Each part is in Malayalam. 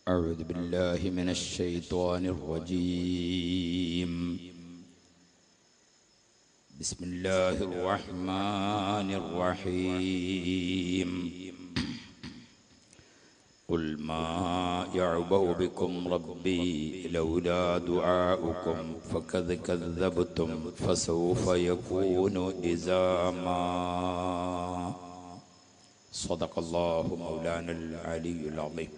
أعوذ بالله من الشيطان الرجيم بسم الله الرحمن الرحيم قل ما يعبأ بكم ربي لولا دعاؤكم فقد كذبتم فسوف يكون لزاما صدق الله مولانا العلي العظيم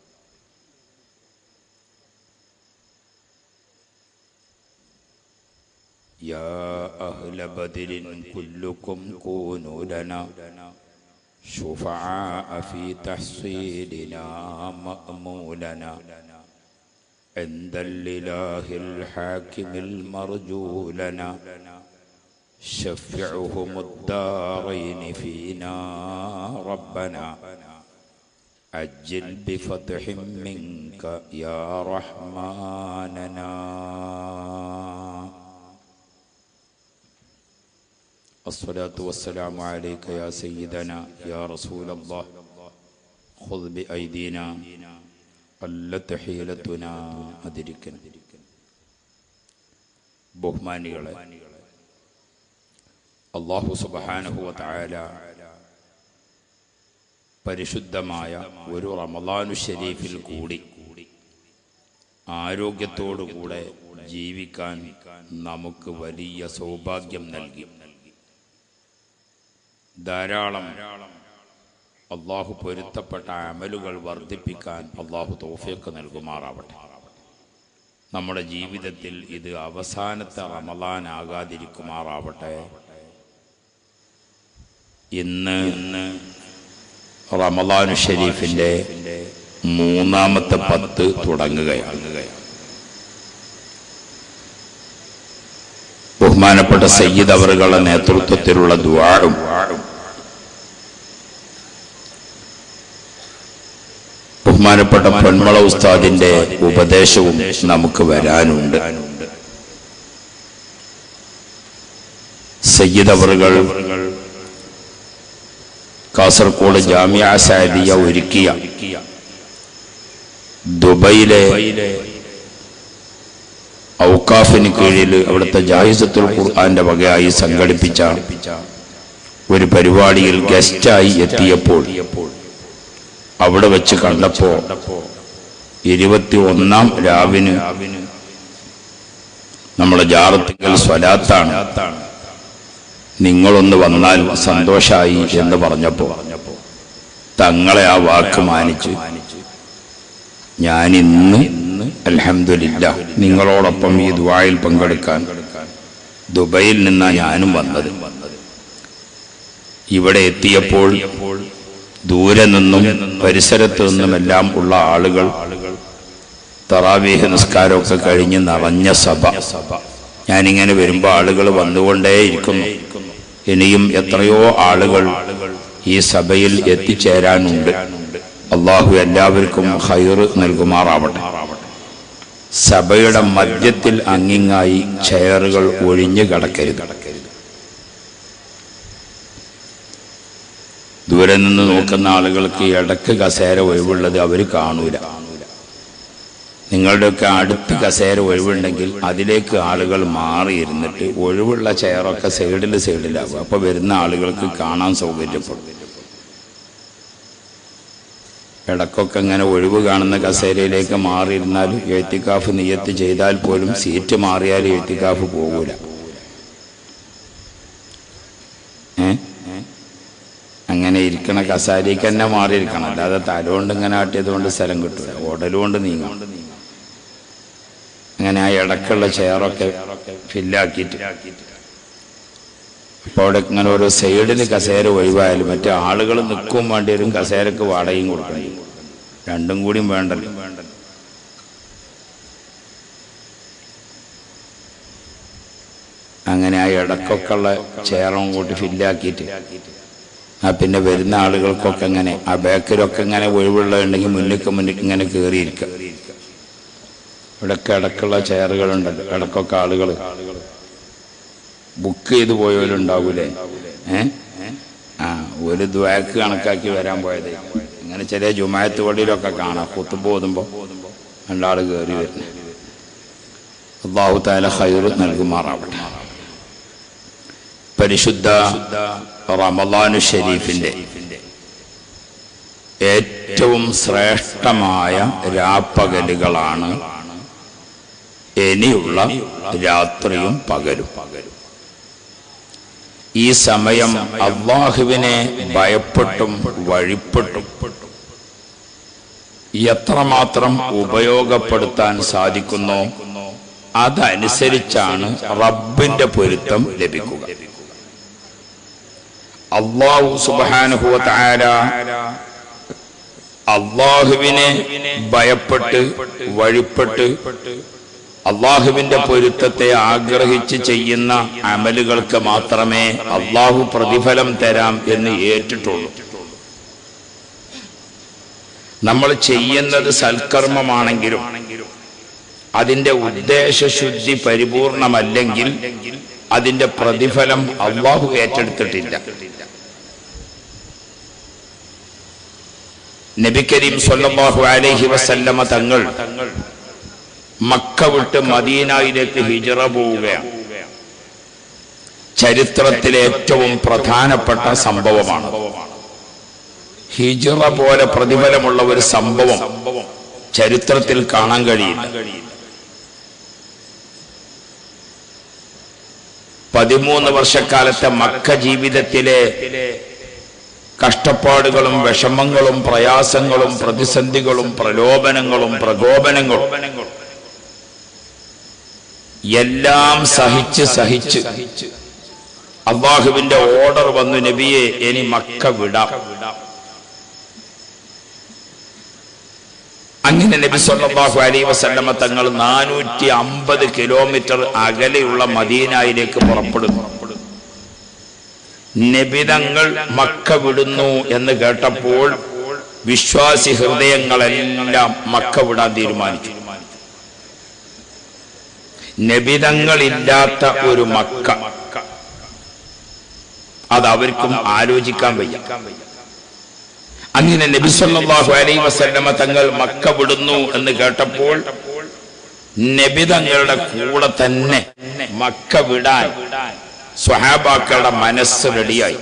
يا أهل بدر كلكم كونوا لنا شفعاء في تحصيلنا مأمولنا عند الإله الحاكم المرجو لنا شفعهم الدارين فينا ربنا عجل بفتح منك يا رحماننا الصلاة والسلام عليك يا سيدنا يا رسول الله خذ بأيدينا قلت حيلتنا أدركنا ബഹുമാനികളെ അള്ളാഹു സുബാനഹുവ തായാല പരിശുദ്ധമായ ഒരു റമദാനു ഷരീഫിൽ കൂടി ആരോഗ്യത്തോടുകൂടെ ജീവിക്കാൻ നമുക്ക് വലിയ സൗഭാഗ്യം നൽകി ധാരാളം അള്ളാഹു പൊരുത്തപ്പെട്ട അമലുകൾ വർദ്ധിപ്പിക്കാൻ അള്ളാഹു തോഫിയൊക്കെ നൽകുമാറാവട്ടെ നമ്മുടെ ജീവിതത്തിൽ ഇത് അവസാനത്തെ റമദാനാകാതിരിക്കുമാറാവട്ടെ ഇന്ന് ഇന്ന് റമദാനു ഷരീഫിന്റെ മൂന്നാമത്തെ പത്ത് തുടങ്ങുകയാണ് ബഹുമാനപ്പെട്ട സയ്യിദ് അവറുകളുടെ നേതൃത്വത്തിലുള്ള ദ്വാഴും ബഹുമാനപ്പെട്ട പൊന്മള ഉസ്താദിന്റെ ഉപദേശവും നമുക്ക് വരാനുണ്ട് സയ്യിദ് അവറുകൾ കാസർഗോഡ് ജാമ്യ സാദിയ ഒരുക്കിയ ദുബൈയിലെ ഔക്കാഫിന് കീഴിൽ അവിടുത്തെ ജാഹിസത്തുൽ ഖുർആന്റെ വകയായി സംഘടിപ്പിച്ച ഒരു പരിപാടിയിൽ ഗസ്റ്റായി എത്തിയപ്പോൾ അവിടെ വെച്ച് കണ്ടപ്പോ ഇരുപത്തി ഒന്നാം രാവിന് നമ്മളെ ജാറത്തിക്കൽ സ്വലാത്താണ് നിങ്ങളൊന്ന് വന്നാൽ സന്തോഷായി എന്ന് പറഞ്ഞപ്പോ തങ്ങളെ ആ വാക്ക് മാനിച്ച് ഞാൻ ഇന്ന് അലഹമില്ല നിങ്ങളോടൊപ്പം ഈ ദുബായിൽ പങ്കെടുക്കാൻ ദുബൈയിൽ നിന്നാ ഞാനും വന്നത് ഇവിടെ എത്തിയപ്പോൾ ദൂരെ നിന്നും പരിസരത്തു നിന്നുമെല്ലാം ഉള്ള ആളുകൾ തറാവീഹ് നിസ്കാരമൊക്കെ കഴിഞ്ഞ് നിറഞ്ഞ സഭ ഞാനിങ്ങനെ വരുമ്പോൾ ആളുകൾ വന്നുകൊണ്ടേയിരിക്കുന്നു ഇനിയും എത്രയോ ആളുകൾ ഈ സഭയിൽ എത്തിച്ചേരാനുണ്ട് അള്ളാഹു എല്ലാവർക്കും ഹൈറ് നൽകുമാറാവട്ടെ സഭയുടെ മധ്യത്തിൽ അങ്ങിങ്ങായി ചെയറുകൾ ഒഴിഞ്ഞു കിടക്കരുത് ദൂരെ നിന്ന് നോക്കുന്ന ആളുകൾക്ക് ഇടക്ക് കസേര ഒഴിവുള്ളത് അവർ കാണൂല നിങ്ങളുടെയൊക്കെ അടുത്ത് കസേര ഒഴിവുണ്ടെങ്കിൽ അതിലേക്ക് ആളുകൾ മാറിയിരുന്നിട്ട് ഒഴിവുള്ള ചെയറൊക്കെ സൈഡിൽ സൈഡിലാവും അപ്പൊ വരുന്ന ആളുകൾക്ക് കാണാൻ സൗകര്യപ്പെടും ഇടക്കൊക്കെ ഇങ്ങനെ ഒഴിവ് കാണുന്ന കസേരയിലേക്ക് മാറിയിരുന്നാൽ എഴുത്തിക്കാഫ് നിയത്ത് ചെയ്താൽ പോലും സീറ്റ് മാറിയാൽ എഴുത്തിക്കാഫ് പോകൂല ഏ അങ്ങനെ ഇരിക്കണ കസാരയ്ക്ക് തന്നെ മാറിയിരിക്കണം അല്ലാതെ തലകൊണ്ട് ഇങ്ങനെ ആട്ടിയത് കൊണ്ട് സ്ഥലം കിട്ടില്ല ഓടലുകൊണ്ട് നീങ്ങും അങ്ങനെ ആ ഇടക്കുള്ള ചെയറൊക്കെ ഫില്ലാക്കിയിട്ട് അപ്പോൾ അവിടെ ഇങ്ങനെ ഓരോ സൈഡിൽ കസേര ഒഴിവായാലും മറ്റേ ആളുകൾ നിൽക്കും വേണ്ടി വരും കസേരക്ക് വാടകയും കൊടുക്കണം രണ്ടും കൂടിയും വേണ്ടല്ലോ അങ്ങനെ ആ ഇടക്കൊക്കെ ഉള്ള ചെയറും കൂട്ടി ഫില്ലാക്കിയിട്ട് ആ പിന്നെ വരുന്ന ആളുകൾക്കൊക്കെ ഇങ്ങനെ ആ ബേക്കരൊക്കെ ഇങ്ങനെ ഒഴിവുള്ളതുണ്ടെങ്കിൽ മുന്നിക്ക് മുന്നിക്ക് ഇങ്ങനെ കയറിയിരിക്കുക ഇവിടൊക്കെ ഇടക്കുള്ള ചെയറുകളുണ്ടല്ലോ ഇടക്കൊക്കെ ആളുകൾ ബുക്ക് ചെയ്ത് പോയവരുണ്ടാവൂലേ ഏ ആ ഒരു ദ്വാക്ക് കണക്കാക്കി വരാൻ പോയത് അങ്ങനെ ചില ജുമായത്ത് പള്ളിയിലൊക്കെ കാണാം കുത്തുമ്പ് ഓതുമ്പോൾ രണ്ടാൾ കയറി വരുന്നത് അള്ളാഹു താല ഹൈറ് നൽകുമാറാവട്ടെ പരിശുദ്ധ റമദാനു ഷരീഫിന്റെ ഏറ്റവും ശ്രേഷ്ഠമായ രാപ്പകലുകളാണ് ഇനിയുള്ള രാത്രിയും പകലും ഈ സമയം അള്ളാഹുവിനെ ഭയപ്പെട്ടും വഴിപ്പെട്ടും എത്രമാത്രം ഉപയോഗപ്പെടുത്താൻ സാധിക്കുന്നോ അതനുസരിച്ചാണ് റബ്ബിന്റെ പൊരുത്തം ലഭിക്കുക അള്ളാഹു സുബാനുഹുവ താര അള്ളാഹുവിനെ ഭയപ്പെട്ട് വഴിപ്പെട്ട് അള്ളാഹുവിന്റെ പൊരുത്തത്തെ ആഗ്രഹിച്ച് ചെയ്യുന്ന അമലുകൾക്ക് മാത്രമേ അള്ളാഹു പ്രതിഫലം തരാം എന്ന് ഏറ്റിട്ടുള്ളൂ നമ്മൾ ചെയ്യുന്നത് സൽക്കർമ്മമാണെങ്കിലും അതിന്റെ ഉദ്ദേശശുദ്ധി പരിപൂർണമല്ലെങ്കിൽ അതിന്റെ പ്രതിഫലം അള്ളാഹു ഏറ്റെടുത്തിട്ടില്ല നബി കരീം സല്ലല്ലാഹു അലൈഹി വസല്ലമ തങ്ങൾ മക്ക വിട്ട് മദീനയിലേക്ക് ഹിജറ പോവുകയാണ് ചരിത്രത്തിലെ ഏറ്റവും പ്രധാനപ്പെട്ട സംഭവമാണ് ഹിജറ പോലെ പ്രതിഫലമുള്ള ഒരു സംഭവം ചരിത്രത്തിൽ കാണാൻ കഴിയില്ല പതിമൂന്ന് വർഷക്കാലത്തെ മക്ക ജീവിതത്തിലെ കഷ്ടപ്പാടുകളും വിഷമങ്ങളും പ്രയാസങ്ങളും പ്രതിസന്ധികളും പ്രലോഭനങ്ങളും പ്രകോപനങ്ങളും എല്ലാം സഹിച്ച് സഹിച്ച് അള്ളാഹുവിന്റെ ഓർഡർ വന്നു നബിയെ ഇനി മക്ക വിടാം അങ്ങനെ നബി സല്ലല്ലാഹു അലൈഹി വസല്ലമ തങ്ങൾ നാനൂറ്റി അമ്പത് കിലോമീറ്റർ അകലെയുള്ള മദീനയിലേക്ക് പുറപ്പെടുന്നു നബിതങ്ങൾ മക്ക വിടുന്നു എന്ന് കേട്ടപ്പോൾ വിശ്വാസി ഹൃദയങ്ങളെല്ലാം മക്ക വിടാൻ തീരുമാനിച്ചു നബിതങ്ങളില്ലാത്ത ഒരു മക്ക അത് അവർക്കും ആലോചിക്കാൻ വയ്യ അങ്ങനെ നബി സല്ലല്ലാഹു അലൈഹി വസല്ലമ തങ്ങൾ മക്ക വിടുന്നു എന്ന് കേട്ടപ്പോൾ നബി തങ്ങളുടെ കൂടെ തന്നെ മക്ക വിടാൻ സ്വഹാബാക്കളുടെ മനസ്സ് റെഡിയായി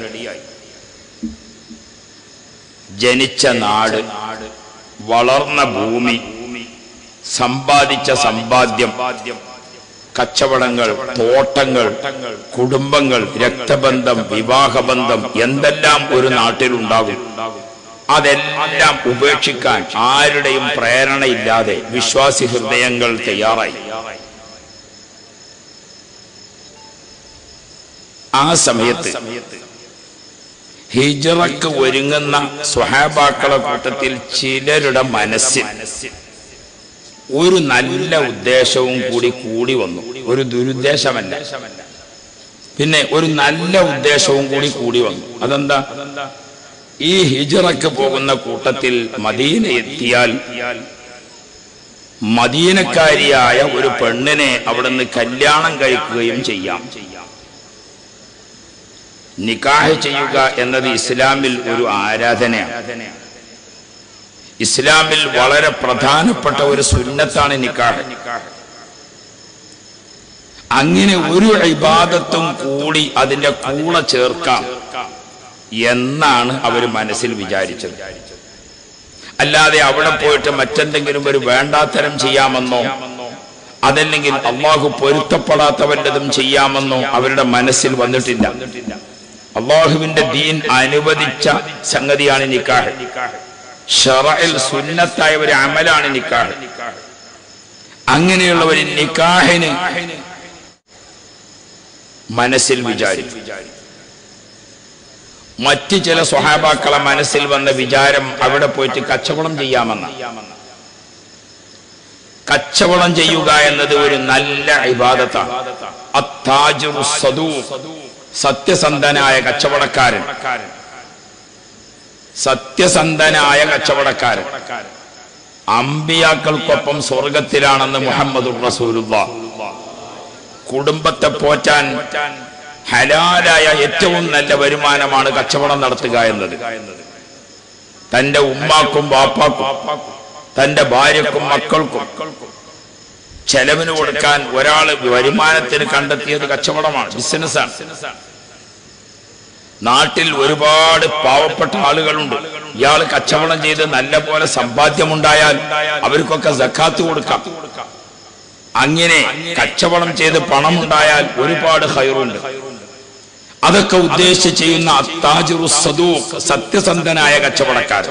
ജനിച്ച നാട് വളർന്ന ഭൂമി സമ്പാദിച്ച സമ്പാദ്യം കച്ചവടങ്ങൾ തോട്ടങ്ങൾ കുടുംബങ്ങൾ രക്തബന്ധം വിവാഹബന്ധം എന്തെല്ലാം ഒരു നാട്ടിലുണ്ടാകും അതെല്ലാം ഉപേക്ഷിക്കാൻ ആരുടെയും പ്രേരണയില്ലാതെ വിശ്വാസി ഹൃദയങ്ങൾ തയ്യാറായി ആ സമയത്ത് ഹിജറക്ക് ഒരുങ്ങുന്ന സ്വഹാബാക്കളെ കൂട്ടത്തിൽ ചിലരുടെ മനസ്സിൽ ഒരു നല്ല ഉദ്ദേശവും കൂടി കൂടി വന്നു ഒരു ദുരുദ്ദേശമല്ല പിന്നെ ഒരു നല്ല ഉദ്ദേശവും കൂടി കൂടി വന്നു അതെന്താ ഈ ഹിജറക്ക് പോകുന്ന കൂട്ടത്തിൽ മദീന എത്തിയാൽ മദീനക്കാരിയായ ഒരു പെണ്ണിനെ അവിടുന്ന് കല്യാണം കഴിക്കുകയും ചെയ്യാം നിക്കാഹ് ചെയ്യുക എന്നത് ഇസ്ലാമിൽ ഒരു ആരാധനയാണ് ഇസ്ലാമിൽ വളരെ പ്രധാനപ്പെട്ട ഒരു സുന്നത്താണ് നിക്കാഹ് അങ്ങനെ ഒരു ഇബാദത്തും കൂടി അതിന്റെ കൂടെ ചേർക്കാം എന്നാണ് അവർ മനസ്സിൽ വിചാരിച്ചത് അല്ലാതെ അവിടെ പോയിട്ട് മറ്റെന്തെങ്കിലും ഒരു വേണ്ടാത്തരം ചെയ്യാമെന്നോ അതല്ലെങ്കിൽ അള്ളാഹു പൊരുത്തപ്പെടാത്തവല്ലതും ചെയ്യാമെന്നോ അവരുടെ മനസ്സിൽ വന്നിട്ടില്ല അള്ളാഹുവിന്റെ ദീൻ അനുവദിച്ച സംഗതിയാണ് നിക്കാഹ് ഷറയിൽ സുന്നത്തായ ഒരു അമലാണ് നിക്കാഹ് അങ്ങനെയുള്ള ഒരു നിക്കാഹിന് മനസ്സിൽ വിചാരിച്ചു മറ്റ് ചില സ്വഹാബാക്കളെ മനസ്സിൽ വന്ന വിചാരം അവിടെ പോയിട്ട് കച്ചവടം ചെയ്യാമെന്ന കച്ചവടം ചെയ്യുക എന്നത് ഒരു നല്ല ഇബാദത്താണ് അത്താജുറു സദൂ സത്യസന്ധനായ കച്ചവടക്കാരൻ സത്യസന്ധനായ കച്ചവടക്കാരൻ അമ്പിയാക്കൾക്കൊപ്പം സ്വർഗത്തിലാണെന്ന് മുഹമ്മദ് റസൂലുള്ള കുടുംബത്തെ പോറ്റാൻ ഹലാലായ ഏറ്റവും നല്ല വരുമാനമാണ് കച്ചവടം നടത്തുക എന്നത് തന്റെ ഉമ്മാക്കും ബാപ്പാക്കും തന്റെ ഭാര്യക്കും മക്കൾക്കും ചെലവിന് കൊടുക്കാൻ ഒരാൾ വരുമാനത്തിന് കണ്ടെത്തിയത് കച്ചവടമാണ് ബിസിനസ്സാണ് നാട്ടിൽ ഒരുപാട് പാവപ്പെട്ട ആളുകളുണ്ട് ഇയാൾ കച്ചവടം ചെയ്ത് നല്ല പോലെ സമ്പാദ്യമുണ്ടായാൽ അവർക്കൊക്കെ സക്കാത്ത് കൊടുക്കാം അങ്ങനെ കച്ചവടം ചെയ്ത് പണമുണ്ടായാൽ ഒരുപാട് ഹൈറുണ്ട് അതൊക്കെ ഉദ്ദേശിച്ച് ചെയ്യുന്ന അത്താജുറു സദൂഖ് സത്യസന്ധനായ കച്ചവടക്കാരൻ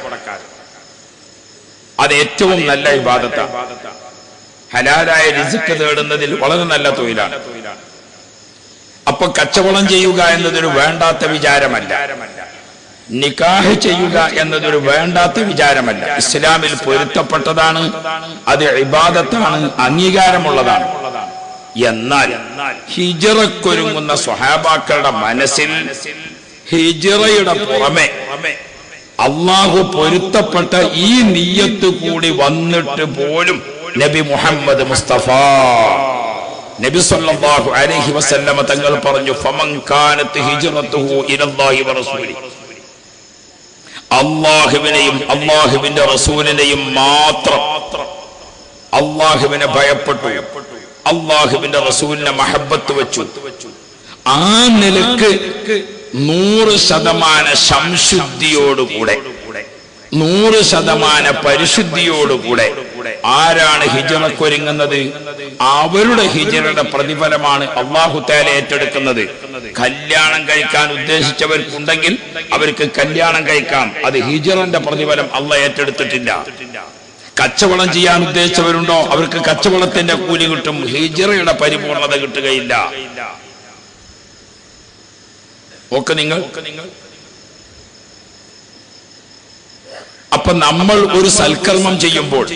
അത് ഏറ്റവും നല്ല വിവാദത്താണ് ഹലാലായ രിസുക്ക് തേടുന്നതിൽ വളരെ നല്ല തൊഴിലാണ് അപ്പൊ കച്ചവടം ചെയ്യുക എന്നതൊരു വേണ്ടാത്ത വിചാരമല്ല നിക്കാഹ് ചെയ്യുക എന്നതൊരു വേണ്ടാത്ത വിചാരമല്ല ഇസ്ലാമിൽ പൊരുത്തപ്പെട്ടതാണ് അത് ഇബാദത്താണ് അംഗീകാരമുള്ളതാണ് എന്നാൽ ഹിജറക്കൊരുങ്ങുന്ന സ്വഹാബാക്കളുടെ മനസ്സിൽ ഹിജറയുടെ പുറമെ അള്ളാഹു പൊരുത്തപ്പെട്ട ഈ നീയത്ത് കൂടി വന്നിട്ട് പോലും നബി മുഹമ്മദ് മുസ്തഫ നബി സല്ലല്ലാഹു അലൈഹി വസല്ലമ തങ്ങൾ പറഞ്ഞു ഫമൻ കാനത്ത് ഹിജ്റത്തുഹു ഇലല്ലാഹി വറസൂലി അള്ളാഹുവിനെയും അള്ളാഹുവിന്റെ റസൂലിനെയും മാത്രം അള്ളാഹുവിനെ ഭയപ്പെട്ടു അള്ളാഹുവിന്റെ റസൂലിനെ മഹബത്ത് വെച്ചു ആ നിലക്ക് നൂറ് ശതമാന സംശുദ്ധിയോടുകൂടെ നൂറ് ശതമാന പരിശുദ്ധിയോടുകൂടെ ആരാണ് ഹിജറക്കൊരുങ്ങുന്നത് അവരുടെ ഹിജറയുടെ പ്രതിഫലമാണ് അള്ളാഹു താല ഏറ്റെടുക്കുന്നത് കല്യാണം കഴിക്കാൻ ഉദ്ദേശിച്ചവർക്കുണ്ടെങ്കിൽ അവർക്ക് കല്യാണം കഴിക്കാം അത് ഹിജറന്റെ പ്രതിഫലം അള്ള ഏറ്റെടുത്തിട്ടില്ല കച്ചവടം ചെയ്യാൻ ഉദ്ദേശിച്ചവരുണ്ടോ അവർക്ക് കച്ചവടത്തിന്റെ കൂലി കിട്ടും ഹിജറയുടെ പരിപൂർണത കിട്ടുകയില്ല ഒക്കെ നിങ്ങൾ അപ്പൊ നമ്മൾ ഒരു സൽക്കർമ്മം ചെയ്യുമ്പോൾ